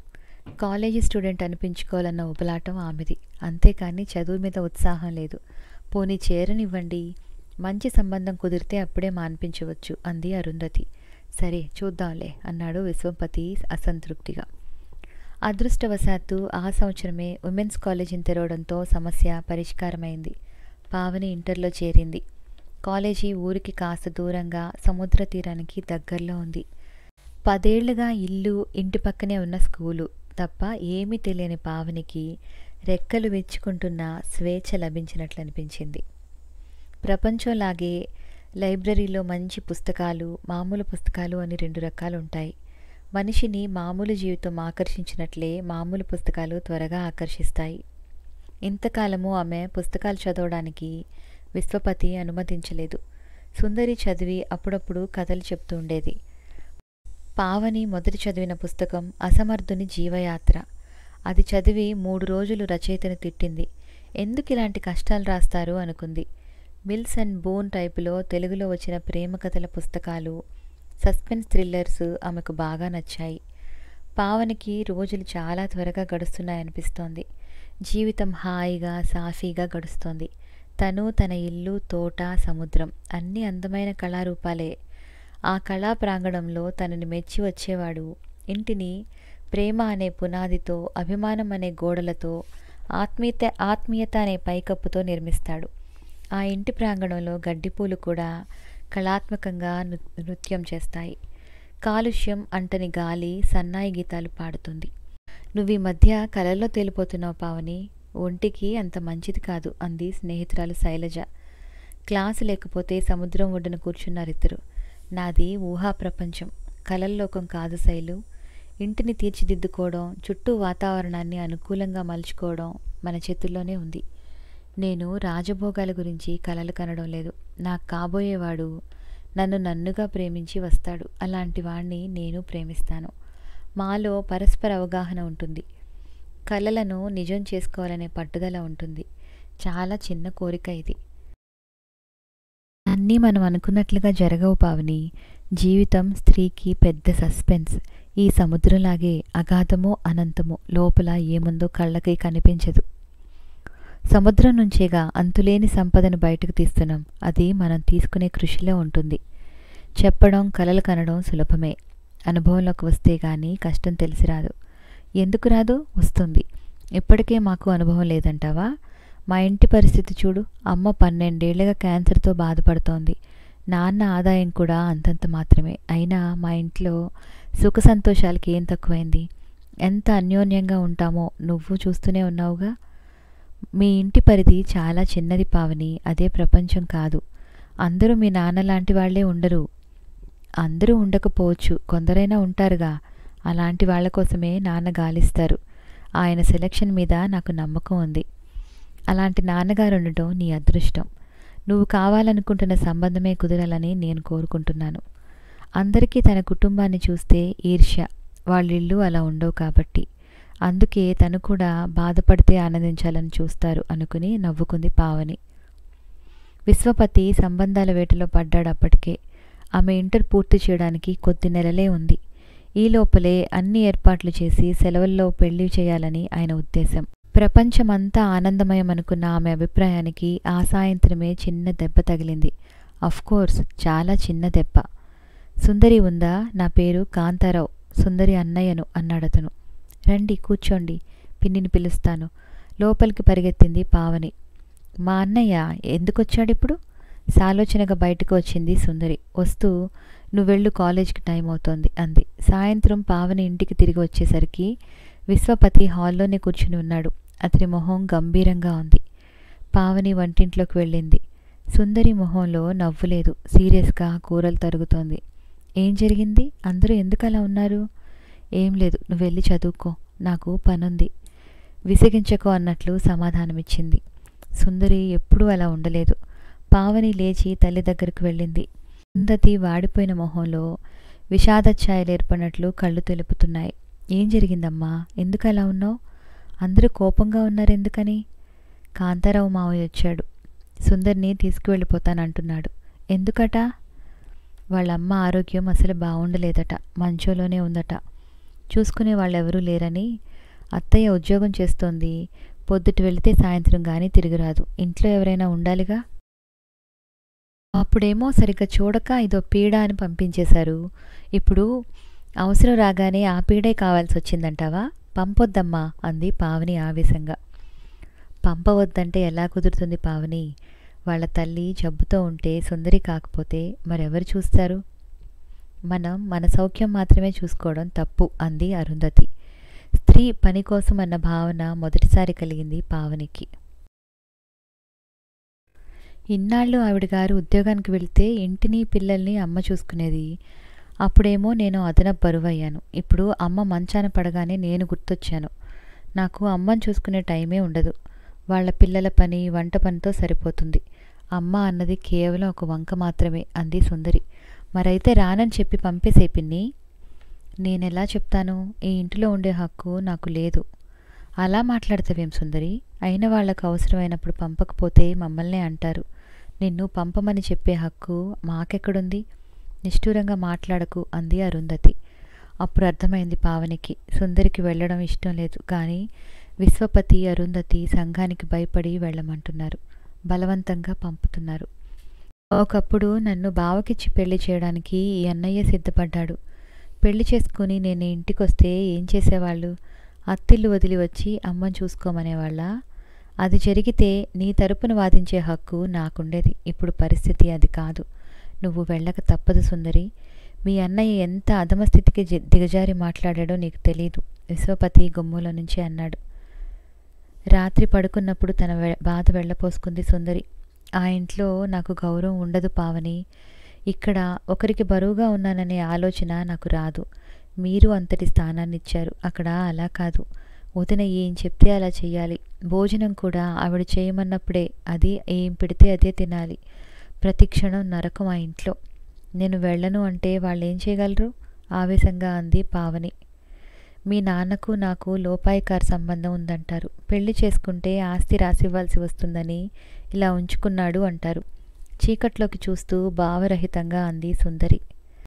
కాలేజీ స్టూడెంట్ అనిపించుకోవాలన్న ఉపలాటం ఆమెది అంతేకాని చదువు మీద ఉత్సాహం లేదు పోనీ చేరనివ్వండి మంచి సంబంధం కుదిరితే అప్పుడే మాన్పించవచ్చు అంది అరుంధతి సరే చూద్దాంలే అన్నాడు విశ్వపతి అసంతృప్తిగా అదృష్టవశాత్తు ఆ సంవత్సరమే ఉమెన్స్ కాలేజీని తెరవడంతో సమస్య పరిష్కారమైంది పావని ఇంటర్లో చేరింది కాలేజీ ఊరికి కాస్త దూరంగా సముద్ర తీరానికి దగ్గరలో ఉంది పదేళ్లుగా ఇల్లు ఇంటి పక్కనే ఉన్న స్కూలు తప్ప ఏమీ తెలియని పావనికి రెక్కలు వెచ్చుకుంటున్న స్వేచ్ఛ లభించినట్లు అనిపించింది ప్రపంచంలాగే లైబ్రరీలో మంచి పుస్తకాలు మామూలు పుస్తకాలు అని రెండు రకాలు ఉంటాయి మనిషిని మామూలు జీవితం ఆకర్షించినట్లే మామూలు పుస్తకాలు త్వరగా ఆకర్షిస్తాయి ఇంతకాలము ఆమె పుస్తకాలు చదవడానికి విశ్వపతి అనుమతించలేదు సుందరి చదివి అప్పుడప్పుడు కథలు చెప్తూ ఉండేది పావని మొదటి చదివిన పుస్తకం అసమర్థుని జీవయాత్ర అది చదివి మూడు రోజులు రచయితను తిట్టింది ఎందుకు ఇలాంటి కష్టాలు రాస్తారు అనుకుంది మిల్స్ అండ్ బోన్ టైపులో తెలుగులో వచ్చిన ప్రేమ కథల పుస్తకాలు సస్పెన్స్ థ్రిల్లర్స్ ఆమెకు బాగా నచ్చాయి పావనికి రోజులు చాలా త్వరగా గడుస్తున్నాయనిపిస్తోంది జీవితం హాయిగా సాఫీగా గడుస్తోంది తను తన ఇల్లు తోట సముద్రం అన్ని అందమైన కళారూపాలే ఆ కళా ప్రాంగణంలో తనని మెచ్చి వచ్చేవాడు ఇంటిని ప్రేమ అనే పునాదితో అభిమానం అనే గోడలతో ఆత్మీయత ఆత్మీయత అనే పైకప్పుతో నిర్మిస్తాడు ఆ ఇంటి ప్రాంగణంలో గడ్డిపూలు కూడా కళాత్మకంగా నృత్యం చేస్తాయి కాలుష్యం అంటని గాలి సన్నాయి గీతాలు పాడుతుంది నువ్వు ఈ మధ్య కలల్లో తేలిపోతున్నావు పావని ఒంటికి అంత మంచిది కాదు అంది స్నేహితురాలు శైలజ క్లాసు లేకపోతే సముద్రం ఒడ్డున కూర్చున్నారిద్దరు నాది ఊహా ప్రపంచం కలల్లోకం కాదు శైలు ఇంటిని తీర్చిదిద్దుకోవడం చుట్టూ వాతావరణాన్ని అనుకూలంగా మలుచుకోవడం మన చేతుల్లోనే ఉంది నేను రాజభోగాల గురించి కలలు కనడం లేదు నాకు కాబోయేవాడు నన్ను నన్నుగా ప్రేమించి వస్తాడు అలాంటి వాణ్ణి నేను ప్రేమిస్తాను మాలో పరస్పర అవగాహన ఉంటుంది కలలను నిజం చేసుకోవాలనే పట్టుదల ఉంటుంది చాలా చిన్న కోరిక ఇది అన్నీ మనం అనుకున్నట్లుగా జరగవు పావని జీవితం స్త్రీకి పెద్ద సస్పెన్స్ ఈ సముద్రంలాగే అగాధమో అనంతమో లోపల ఏముందో కళ్ళకి కనిపించదు సముద్రం నుంచేగా అంతులేని సంపదను బయటకు తీస్తున్నాం అది మనం తీసుకునే కృషిలో ఉంటుంది చెప్పడం కలలు కనడం సులభమే అనుభవంలోకి వస్తే గానీ కష్టం తెలిసిరాదు ఎందుకు రాదు వస్తుంది ఇప్పటికే మాకు అనుభవం లేదంటావా మా ఇంటి పరిస్థితి చూడు అమ్మ పన్నెండేళ్లుగా క్యాన్సర్తో బాధపడుతోంది నాన్న ఆదాయం కూడా అంతంత మాత్రమే అయినా మా ఇంట్లో సుఖ సంతోషాలకి ఏం తక్కువైంది ఎంత అన్యోన్యంగా ఉంటామో నువ్వు చూస్తూనే ఉన్నావుగా మీ ఇంటి పరిధి చాలా చిన్నది పావని అదే ప్రపంచం కాదు అందరూ మీ నాన్న లాంటి వాళ్లే ఉండరు అందరూ ఉండకపోవచ్చు కొందరైనా ఉంటారుగా అలాంటి వాళ్ళ కోసమే నాన్న గాలిస్తారు ఆయన సెలక్షన్ మీద నాకు నమ్మకం ఉంది అలాంటి నాన్నగారు ఉండటం నీ అదృష్టం నువ్వు కావాలనుకుంటున్న సంబంధమే కుదరాలని నేను కోరుకుంటున్నాను అందరికీ తన కుటుంబాన్ని చూస్తే ఈర్ష్య వాళ్ళిళ్ళు అలా ఉండవు కాబట్టి అందుకే తను కూడా బాధపడితే ఆనందించాలని చూస్తారు అనుకుని నవ్వుకుంది పావని విశ్వపతి సంబంధాల వేటలో పడ్డాడు అప్పటికే ఆమె ఇంటర్ పూర్తి చేయడానికి కొద్ది నెలలే ఉంది ఈ లోపలే అన్ని ఏర్పాట్లు చేసి సెలవుల్లో పెళ్లి చేయాలని ఆయన ఉద్దేశం ప్రపంచమంతా ఆనందమయం అనుకున్న ఆమె అభిప్రాయానికి ఆ సాయంత్రమే చిన్న దెబ్బ తగిలింది కోర్స్ చాలా చిన్న దెబ్బ సుందరి ఉందా నా పేరు కాంతారావు సుందరి అన్నయ్యను అన్నాడతను రండి కూర్చోండి పిన్నిని పిలుస్తాను లోపలికి పరిగెత్తింది పావని మా అన్నయ్య ఎందుకొచ్చాడిప్పుడు సాలోచనగా బయటకు వచ్చింది సుందరి వస్తూ నువ్వెళ్ళు కాలేజ్కి టైం అవుతోంది అంది సాయంత్రం పావని ఇంటికి తిరిగి వచ్చేసరికి విశ్వపతి హాల్లోనే కూర్చుని ఉన్నాడు అతని మొహం గంభీరంగా ఉంది పావని వంటింట్లోకి వెళ్ళింది సుందరి మొహంలో నవ్వులేదు సీరియస్గా కూరలు తరుగుతోంది ఏం జరిగింది అందరూ ఎందుకు అలా ఉన్నారు ఏం లేదు నువ్వు వెళ్ళి చదువుకో నాకు పనుంది విసిగించకో అన్నట్లు సమాధానమిచ్చింది సుందరి ఎప్పుడూ అలా ఉండలేదు పావని లేచి తల్లి దగ్గరకు వెళ్ళింది సుందతి వాడిపోయిన మొహంలో విషాదఛాయలు ఏర్పడినట్లు కళ్ళు తెలుపుతున్నాయి ఏం జరిగిందమ్మా ఎందుకు అలా ఉన్నావు అందరూ కోపంగా ఉన్నారు ఎందుకని కాంతారావు మావయ్య వచ్చాడు సుందర్ని తీసుకువెళ్ళిపోతానంటున్నాడు ఎందుకట వాళ్ళమ్మ ఆరోగ్యం అసలు బాగుండలేదట మంచోలోనే ఉందట చూసుకునే వాళ్ళెవరూ లేరని అత్తయ్య ఉద్యోగం చేస్తోంది పొద్దుట వెళితే సాయంత్రం గాని తిరిగిరాదు ఇంట్లో ఎవరైనా ఉండాలిగా అప్పుడేమో సరిగ్గా చూడక ఇదో పీడ అని పంపించేశారు ఇప్పుడు అవసరం రాగానే ఆ పీడే కావాల్సి వచ్చిందంటావా పంపొద్దమ్మా అంది పావని ఆవేశంగా పంపవద్దంటే ఎలా కుదురుతుంది పావని వాళ్ళ తల్లి జబ్బుతో ఉంటే సుందరి కాకపోతే మరెవరు చూస్తారు మనం మన సౌఖ్యం మాత్రమే చూసుకోవడం తప్పు అంది అరుంధతి స్త్రీ పని కోసం అన్న భావన మొదటిసారి కలిగింది పావనికి ఇన్నాళ్ళు ఆవిడ గారు ఉద్యోగానికి వెళితే ఇంటిని పిల్లల్ని అమ్మ చూసుకునేది అప్పుడేమో నేను అదనపు బరువయ్యాను ఇప్పుడు అమ్మ మంచాన పడగానే నేను గుర్తొచ్చాను నాకు అమ్మని చూసుకునే టైమే ఉండదు వాళ్ళ పిల్లల పని వంట పనితో సరిపోతుంది అమ్మ అన్నది కేవలం ఒక వంక మాత్రమే అంది సుందరి మరైతే రానని చెప్పి పంపేసే పిన్ని నేనెలా చెప్తాను ఈ ఇంటిలో ఉండే హక్కు నాకు లేదు అలా మాట్లాడతావేం సుందరి అయిన వాళ్లకు అవసరమైనప్పుడు పంపకపోతే మమ్మల్నే అంటారు నిన్ను పంపమని చెప్పే హక్కు మాకెక్కడుంది నిష్ఠూరంగా మాట్లాడకు అంది అరుంధతి అప్పుడు అర్థమైంది పావనికి సుందరికి వెళ్ళడం ఇష్టం లేదు కానీ విశ్వపతి అరుంధతి సంఘానికి భయపడి వెళ్ళమంటున్నారు బలవంతంగా పంపుతున్నారు ఒకప్పుడు నన్ను బావకిచ్చి పెళ్లి చేయడానికి ఈ అన్నయ్య సిద్ధపడ్డాడు పెళ్లి చేసుకుని నేను ఇంటికొస్తే ఏం చేసేవాళ్ళు అత్తిల్లు వదిలి వచ్చి అమ్మని చూసుకోమనేవాళ్ళ అది జరిగితే నీ తరపున వాదించే హక్కు నాకుండేది ఇప్పుడు పరిస్థితి అది కాదు నువ్వు వెళ్ళక తప్పదు సుందరి మీ అన్నయ్య ఎంత అధమస్థితికి దిగజారి మాట్లాడాడో నీకు తెలీదు విశ్వపతి గుమ్ముల నుంచి అన్నాడు రాత్రి పడుకున్నప్పుడు తన బాధ వెళ్ళపోసుకుంది సుందరి ఆ ఇంట్లో నాకు గౌరవం ఉండదు పావని ఇక్కడ ఒకరికి బరువుగా ఉన్నాననే ఆలోచన నాకు రాదు మీరు అంతటి స్థానాన్ని ఇచ్చారు అక్కడ అలా కాదు వదిన ఏం చెప్తే అలా చెయ్యాలి భోజనం కూడా ఆవిడ చేయమన్నప్పుడే అది ఏం పెడితే అదే తినాలి ప్రతి క్షణం నరకం ఆ ఇంట్లో నేను వెళ్ళను అంటే వాళ్ళు ఏం చేయగలరు ఆవేశంగా అంది పావని మీ నాన్నకు నాకు లోపాయికార సంబంధం ఉందంటారు పెళ్లి చేసుకుంటే ఆస్తి రాసివ్వాల్సి వస్తుందని ఇలా ఉంచుకున్నాడు అంటారు చీకట్లోకి చూస్తూ భావరహితంగా అంది సుందరి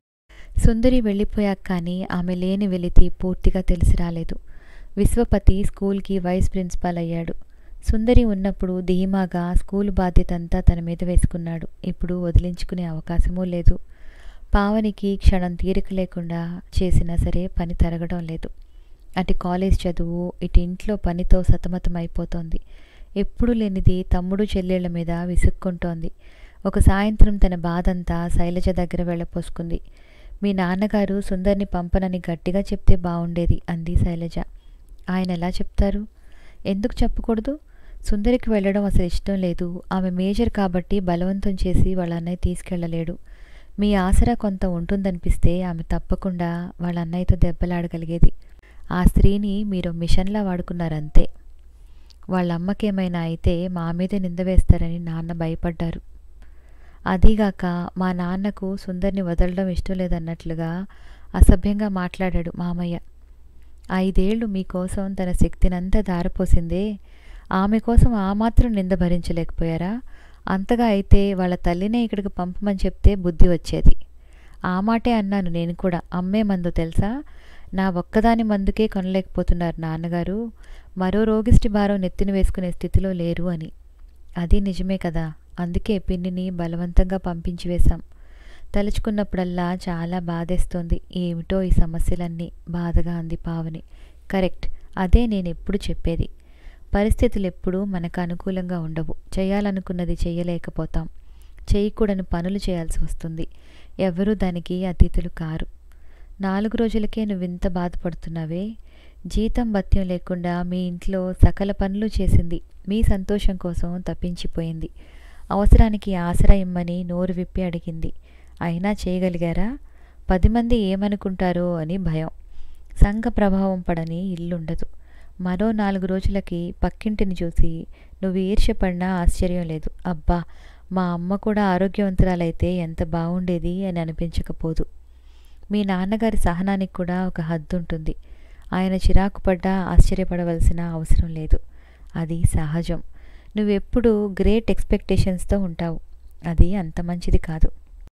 సుందరి వెళ్ళిపోయాక కానీ ఆమె లేని వెలితి పూర్తిగా తెలిసి రాలేదు విశ్వపతి స్కూల్కి వైస్ ప్రిన్సిపాల్ అయ్యాడు సుందరి ఉన్నప్పుడు ధీమాగా స్కూలు బాధ్యతంతా తన మీద వేసుకున్నాడు ఇప్పుడు వదిలించుకునే అవకాశమూ లేదు పావనికి క్షణం తీరిక లేకుండా చేసినా సరే పని తరగడం లేదు అటు కాలేజ్ చదువు ఇటు ఇంట్లో పనితో సతమతమైపోతోంది ఎప్పుడు లేనిది తమ్ముడు చెల్లెళ్ల మీద విసుక్కుంటోంది ఒక సాయంత్రం తన బాధంతా శైలజ దగ్గర వెళ్ళపోసుకుంది మీ నాన్నగారు సుందర్ని పంపనని గట్టిగా చెప్తే బాగుండేది అంది శైలజ ఆయన ఎలా చెప్తారు ఎందుకు చెప్పకూడదు సుందరికి వెళ్ళడం అసలు ఇష్టం లేదు ఆమె మేజర్ కాబట్టి బలవంతం చేసి వాళ్ళ అన్నయ్య తీసుకెళ్ళలేడు మీ ఆసరా కొంత ఉంటుందనిపిస్తే ఆమె తప్పకుండా వాళ్ళ అన్నయ్యతో దెబ్బలాడగలిగేది ఆ స్త్రీని మీరు మిషన్లా వాడుకున్నారంతే వాళ్ళ అమ్మకేమైనా అయితే మా మీదే నింద వేస్తారని నాన్న భయపడ్డారు అదీగాక మా నాన్నకు సుందర్ని వదలడం ఇష్టం లేదన్నట్లుగా అసభ్యంగా మాట్లాడాడు మామయ్య ఐదేళ్లు మీకోసం తన శక్తినంతా దారపోసిందే ఆమె కోసం ఆ మాత్రం నింద భరించలేకపోయారా అంతగా అయితే వాళ్ళ తల్లినే ఇక్కడికి పంపమని చెప్తే బుద్ధి వచ్చేది ఆ మాటే అన్నాను నేను కూడా అమ్మే మందు తెలుసా నా ఒక్కదాని మందుకే కొనలేకపోతున్నారు నాన్నగారు మరో రోగిష్టి భారం నెత్తిన వేసుకునే స్థితిలో లేరు అని అది నిజమే కదా అందుకే పిన్నిని బలవంతంగా పంపించి వేశాం తలుచుకున్నప్పుడల్లా చాలా బాధేస్తోంది ఏమిటో ఈ సమస్యలన్నీ బాధగా అంది పావని కరెక్ట్ అదే నేను ఎప్పుడు చెప్పేది పరిస్థితులు ఎప్పుడూ మనకు అనుకూలంగా ఉండవు చేయాలనుకున్నది చేయలేకపోతాం చేయకూడని పనులు చేయాల్సి వస్తుంది ఎవరూ దానికి అతీతులు కారు నాలుగు రోజులకే నువ్వింత బాధపడుతున్నావే జీతం భత్యం లేకుండా మీ ఇంట్లో సకల పనులు చేసింది మీ సంతోషం కోసం తప్పించిపోయింది అవసరానికి ఆసరా ఇమ్మని నోరు విప్పి అడిగింది అయినా చేయగలిగారా పది మంది ఏమనుకుంటారో అని భయం సంఘ ప్రభావం పడని ఇల్లుండదు మరో నాలుగు రోజులకి పక్కింటిని చూసి నువ్వు ఈర్ష్యపడినా ఆశ్చర్యం లేదు అబ్బా మా అమ్మ కూడా ఆరోగ్యవంతురాలైతే ఎంత బాగుండేది అని అనిపించకపోదు మీ నాన్నగారి సహనానికి కూడా ఒక హద్దు ఉంటుంది ఆయన చిరాకు పడ్డా ఆశ్చర్యపడవలసిన అవసరం లేదు అది సహజం నువ్వెప్పుడు గ్రేట్ ఎక్స్పెక్టేషన్స్తో ఉంటావు అది అంత మంచిది కాదు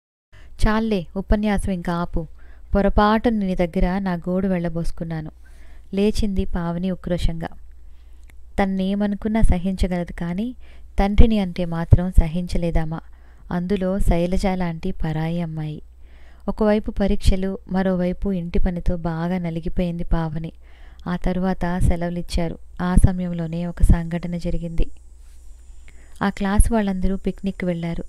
చాలే ఉపన్యాసం ఇంకా ఆపు పొరపాటున నీ దగ్గర నా గోడు వెళ్ళబోసుకున్నాను లేచింది పావని ఉక్రోషంగా తన్నేమనుకున్నా సహించగలదు కానీ తండ్రిని అంటే మాత్రం సహించలేదామా అందులో శైలజ లాంటి పరాయి అమ్మాయి ఒకవైపు పరీక్షలు మరోవైపు ఇంటి పనితో బాగా నలిగిపోయింది పావని ఆ తరువాత సెలవులిచ్చారు ఆ సమయంలోనే ఒక సంఘటన జరిగింది ఆ క్లాస్ వాళ్ళందరూ పిక్నిక్ వెళ్ళారు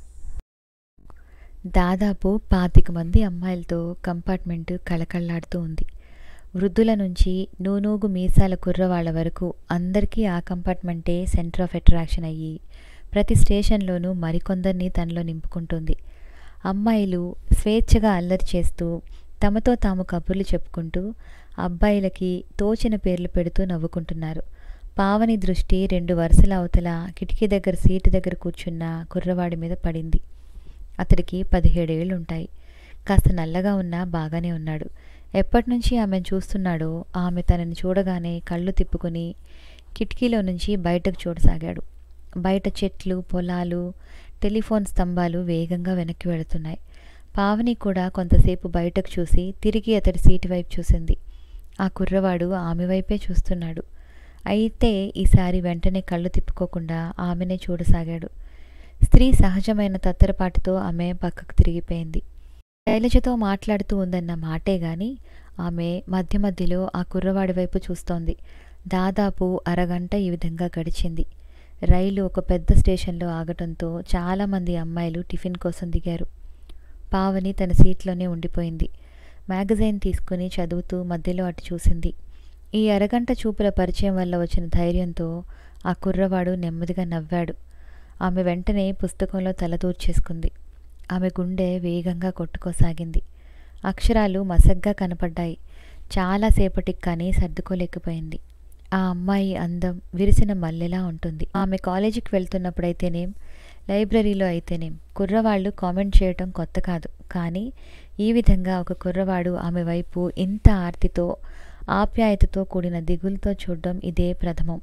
దాదాపు పాతిక మంది అమ్మాయిలతో కంపార్ట్మెంట్ కళకళ్లాడుతూ ఉంది వృద్ధుల నుంచి నూనూగు మీసాల కుర్రవాళ్ల వరకు అందరికీ ఆ కంపార్ట్మెంటే సెంటర్ ఆఫ్ అట్రాక్షన్ అయ్యి ప్రతి స్టేషన్లోనూ మరికొందరిని తనలో నింపుకుంటుంది అమ్మాయిలు స్వేచ్ఛగా అల్లరి చేస్తూ తమతో తాము కబుర్లు చెప్పుకుంటూ అబ్బాయిలకి తోచిన పేర్లు పెడుతూ నవ్వుకుంటున్నారు పావని దృష్టి రెండు వరుసల అవతల కిటికీ దగ్గర సీటు దగ్గర కూర్చున్న కుర్రవాడి మీద పడింది అతడికి పదిహేడేళ్లుంటాయి కాస్త నల్లగా ఉన్నా బాగానే ఉన్నాడు ఎప్పటినుంచి ఆమెను చూస్తున్నాడో ఆమె తనని చూడగానే కళ్ళు తిప్పుకొని కిటికీలో నుంచి బయటకు చూడసాగాడు బయట చెట్లు పొలాలు టెలిఫోన్ స్తంభాలు వేగంగా వెనక్కి వెళుతున్నాయి పావని కూడా కొంతసేపు బయటకు చూసి తిరిగి అతడి సీటు వైపు చూసింది ఆ కుర్రవాడు ఆమె వైపే చూస్తున్నాడు అయితే ఈసారి వెంటనే కళ్ళు తిప్పుకోకుండా ఆమెనే చూడసాగాడు స్త్రీ సహజమైన తత్తరపాటుతో ఆమె పక్కకు తిరిగిపోయింది శైలజతో మాట్లాడుతూ ఉందన్న మాటే గాని ఆమె మధ్య మధ్యలో ఆ కుర్రవాడి వైపు చూస్తోంది దాదాపు అరగంట ఈ విధంగా గడిచింది రైలు ఒక పెద్ద స్టేషన్లో ఆగటంతో చాలామంది అమ్మాయిలు టిఫిన్ కోసం దిగారు పావని తన సీట్లోనే ఉండిపోయింది మ్యాగజైన్ తీసుకుని చదువుతూ మధ్యలో అటు చూసింది ఈ అరగంట చూపుల పరిచయం వల్ల వచ్చిన ధైర్యంతో ఆ కుర్రవాడు నెమ్మదిగా నవ్వాడు ఆమె వెంటనే పుస్తకంలో తలదూర్చేసుకుంది ఆమె గుండె వేగంగా కొట్టుకోసాగింది అక్షరాలు మసగ్గా కనపడ్డాయి చాలాసేపటికి కానీ సర్దుకోలేకపోయింది ఆ అమ్మాయి అందం విరిసిన మల్లెలా ఉంటుంది ఆమె కాలేజీకి వెళ్తున్నప్పుడైతేనేం లైబ్రరీలో అయితేనేం కుర్రవాళ్ళు కామెంట్ చేయటం కొత్త కాదు కానీ ఈ విధంగా ఒక కుర్రవాడు ఆమె వైపు ఇంత ఆర్తితో ఆప్యాయతతో కూడిన దిగులతో చూడడం ఇదే ప్రథమం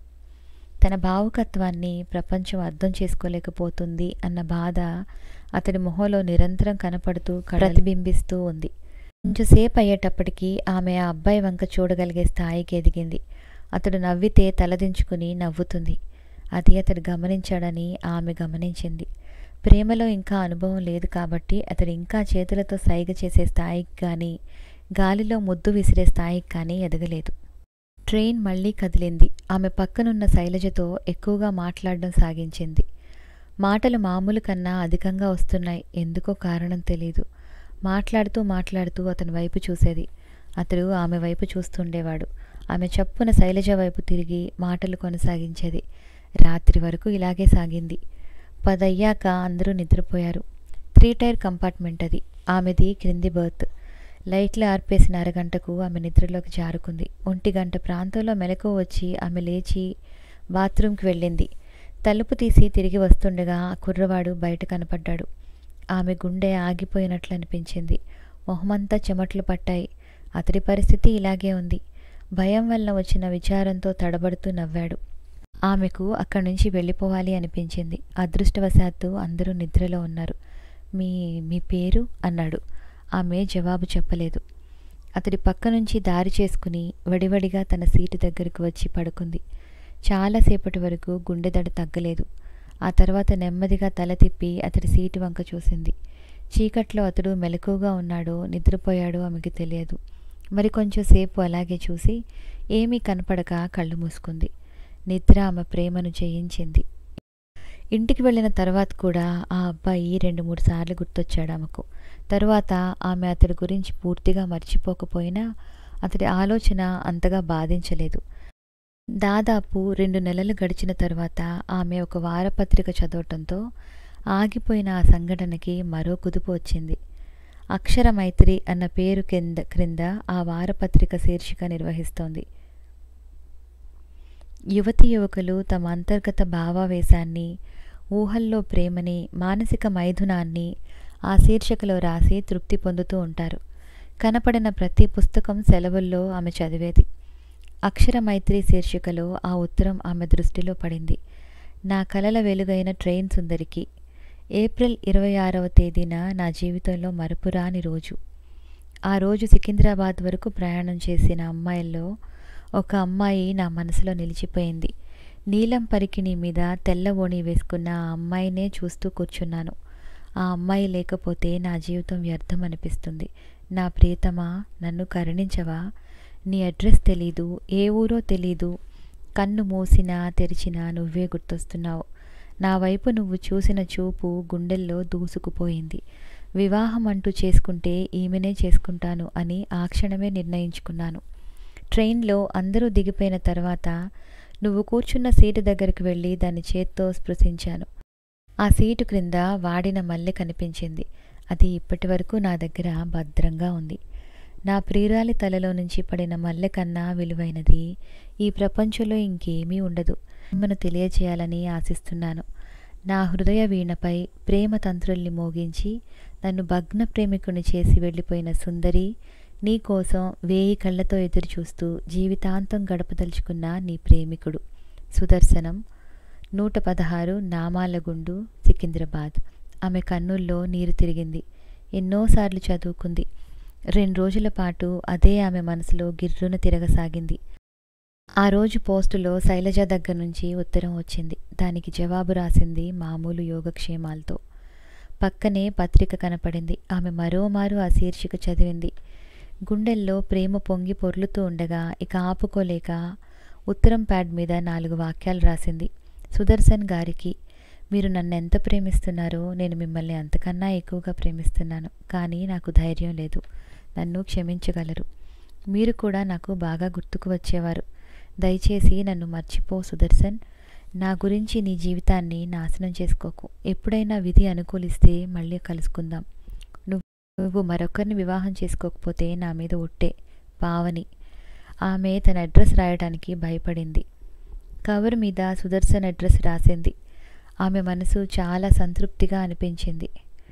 తన భావుకత్వాన్ని ప్రపంచం అర్థం చేసుకోలేకపోతుంది అన్న బాధ అతడి మొహంలో నిరంతరం కనపడుతూ ప్రతిబింబిస్తూ ఉంది కొంచెంసేపు అయ్యేటప్పటికీ ఆమె ఆ అబ్బాయి వంక చూడగలిగే స్థాయికి ఎదిగింది అతడు నవ్వితే తలదించుకుని నవ్వుతుంది అది అతడు గమనించాడని ఆమె గమనించింది ప్రేమలో ఇంకా అనుభవం లేదు కాబట్టి అతడు ఇంకా చేతులతో సైగ చేసే స్థాయికి కానీ గాలిలో ముద్దు విసిరే స్థాయికి కానీ ఎదగలేదు ట్రైన్ మళ్ళీ కదిలింది ఆమె పక్కనున్న శైలజతో ఎక్కువగా మాట్లాడడం సాగించింది మాటలు మామూలు కన్నా అధికంగా వస్తున్నాయి ఎందుకో కారణం తెలీదు మాట్లాడుతూ మాట్లాడుతూ అతని వైపు చూసేది అతడు ఆమె వైపు చూస్తుండేవాడు ఆమె చప్పున శైలజ వైపు తిరిగి మాటలు కొనసాగించేది రాత్రి వరకు ఇలాగే సాగింది పదయ్యాక అందరూ నిద్రపోయారు త్రీ టైర్ కంపార్ట్మెంట్ అది ఆమెది క్రింది బర్త్ లైట్లు ఆర్పేసిన అరగంటకు ఆమె నిద్రలోకి జారుకుంది ఒంటి గంట ప్రాంతంలో మెలకు వచ్చి ఆమె లేచి బాత్రూంకి వెళ్ళింది తలుపు తీసి తిరిగి వస్తుండగా ఆ కుర్రవాడు బయట కనపడ్డాడు ఆమె గుండె ఆగిపోయినట్లు అనిపించింది మొహమంతా చెమట్లు పట్టాయి అతడి పరిస్థితి ఇలాగే ఉంది భయం వల్ల వచ్చిన విచారంతో తడబడుతూ నవ్వాడు ఆమెకు అక్కడి నుంచి వెళ్ళిపోవాలి అనిపించింది అదృష్టవశాత్తు అందరూ నిద్రలో ఉన్నారు మీ మీ పేరు అన్నాడు ఆమె జవాబు చెప్పలేదు అతడి పక్క నుంచి దారి చేసుకుని వడివడిగా తన సీటు దగ్గరకు వచ్చి పడుకుంది చాలాసేపటి వరకు గుండెదడ తగ్గలేదు ఆ తర్వాత నెమ్మదిగా తల తిప్పి అతడి సీటు వంక చూసింది చీకట్లో అతడు మెలకుగా ఉన్నాడో నిద్రపోయాడో ఆమెకి తెలియదు మరి కొంచెం సేపు అలాగే చూసి ఏమీ కనపడక కళ్ళు మూసుకుంది నిద్ర ఆమె ప్రేమను జయించింది ఇంటికి వెళ్ళిన తర్వాత కూడా ఆ అబ్బాయి రెండు మూడు సార్లు గుర్తొచ్చాడు ఆమెకు తరువాత ఆమె అతడి గురించి పూర్తిగా మర్చిపోకపోయినా అతడి ఆలోచన అంతగా బాధించలేదు దాదాపు రెండు నెలలు గడిచిన తర్వాత ఆమె ఒక వారపత్రిక చదవటంతో ఆగిపోయిన ఆ సంఘటనకి మరో కుదుపు వచ్చింది అక్షర మైత్రి అన్న పేరు కింద క్రింద ఆ వారపత్రిక శీర్షిక నిర్వహిస్తోంది యువతి యువకులు తమ అంతర్గత భావావేశాన్ని ఊహల్లో ప్రేమని మానసిక మైథునాన్ని ఆ శీర్షికలో రాసి తృప్తి పొందుతూ ఉంటారు కనపడిన ప్రతి పుస్తకం సెలవుల్లో ఆమె చదివేది అక్షర మైత్రి శీర్షికలో ఆ ఉత్తరం ఆమె దృష్టిలో పడింది నా కలల వెలుగైన ట్రైన్ సుందరికి ఏప్రిల్ ఇరవై ఆరవ తేదీన నా జీవితంలో మరపురాని రోజు ఆ రోజు సికింద్రాబాద్ వరకు ప్రయాణం చేసిన అమ్మాయిల్లో ఒక అమ్మాయి నా మనసులో నిలిచిపోయింది నీలం పరికిణి మీద తెల్ల ఓణి వేసుకున్న ఆ అమ్మాయినే చూస్తూ కూర్చున్నాను ఆ అమ్మాయి లేకపోతే నా జీవితం వ్యర్థం అనిపిస్తుంది నా ప్రియతమా నన్ను కరుణించవా నీ అడ్రస్ తెలీదు ఏ ఊరో తెలీదు కన్ను మూసినా తెరిచినా నువ్వే గుర్తొస్తున్నావు నా వైపు నువ్వు చూసిన చూపు గుండెల్లో దూసుకుపోయింది వివాహం అంటూ చేసుకుంటే ఈమెనే చేసుకుంటాను అని ఆ క్షణమే నిర్ణయించుకున్నాను ట్రైన్లో అందరూ దిగిపోయిన తర్వాత నువ్వు కూర్చున్న సీటు దగ్గరికి వెళ్ళి దాని చేత్తో స్పృశించాను ఆ సీటు క్రింద వాడిన మల్లె కనిపించింది అది ఇప్పటి వరకు నా దగ్గర భద్రంగా ఉంది నా ప్రియురాలి తలలో నుంచి పడిన మల్లె కన్నా విలువైనది ఈ ప్రపంచంలో ఇంకేమీ ఉండదు మిమ్మను తెలియచేయాలని ఆశిస్తున్నాను నా హృదయ వీణపై ప్రేమ తంత్రుల్ని మోగించి నన్ను భగ్న ప్రేమికుని చేసి వెళ్ళిపోయిన సుందరి నీ కోసం వేయి కళ్ళతో ఎదురుచూస్తూ జీవితాంతం గడపదలుచుకున్న నీ ప్రేమికుడు సుదర్శనం నూట పదహారు నామాలగుండు సికింద్రాబాద్ ఆమె కన్నుల్లో నీరు తిరిగింది ఎన్నోసార్లు చదువుకుంది రెండు రోజుల పాటు అదే ఆమె మనసులో గిర్రున తిరగసాగింది ఆ రోజు పోస్టులో శైలజ దగ్గర నుంచి ఉత్తరం వచ్చింది దానికి జవాబు రాసింది మామూలు యోగక్షేమాలతో పక్కనే పత్రిక కనపడింది ఆమె మరోమారు ఆ శీర్షిక చదివింది గుండెల్లో ప్రేమ పొంగి పొర్లుతూ ఉండగా ఇక ఆపుకోలేక ఉత్తరం ప్యాడ్ మీద నాలుగు వాక్యాలు రాసింది సుదర్శన్ గారికి మీరు నన్ను ఎంత ప్రేమిస్తున్నారో నేను మిమ్మల్ని అంతకన్నా ఎక్కువగా ప్రేమిస్తున్నాను కానీ నాకు ధైర్యం లేదు నన్ను క్షమించగలరు మీరు కూడా నాకు బాగా గుర్తుకు వచ్చేవారు దయచేసి నన్ను మర్చిపో సుదర్శన్ నా గురించి నీ జీవితాన్ని నాశనం చేసుకోకు ఎప్పుడైనా విధి అనుకూలిస్తే మళ్ళీ కలుసుకుందాం నువ్వు నువ్వు మరొకరిని వివాహం చేసుకోకపోతే నా మీద ఒట్టే పావని ఆమె తన అడ్రస్ రాయడానికి భయపడింది కవర్ మీద సుదర్శన్ అడ్రస్ రాసింది ఆమె మనసు చాలా సంతృప్తిగా అనిపించింది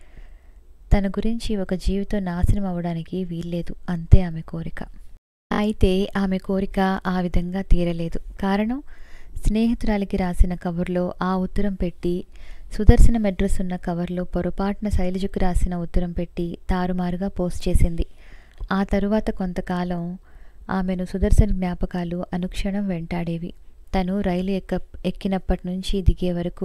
తన గురించి ఒక జీవితం నాశనం అవ్వడానికి వీల్లేదు అంతే ఆమె కోరిక అయితే ఆమె కోరిక ఆ విధంగా తీరలేదు కారణం స్నేహితురాలికి రాసిన కవర్లో ఆ ఉత్తరం పెట్టి సుదర్శనం అడ్రస్ ఉన్న కవర్లో పొరపాటున శైలజకు రాసిన ఉత్తరం పెట్టి తారుమారుగా పోస్ట్ చేసింది ఆ తరువాత కొంతకాలం ఆమెను సుదర్శన్ జ్ఞాపకాలు అనుక్షణం వెంటాడేవి తను రైలు ఎక్క ఎక్కినప్పటి నుంచి దిగే వరకు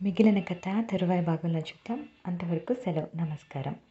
మిగిలిన కథ తరువాయి భాగంలో చూద్దాం అంతవరకు సెలవు నమస్కారం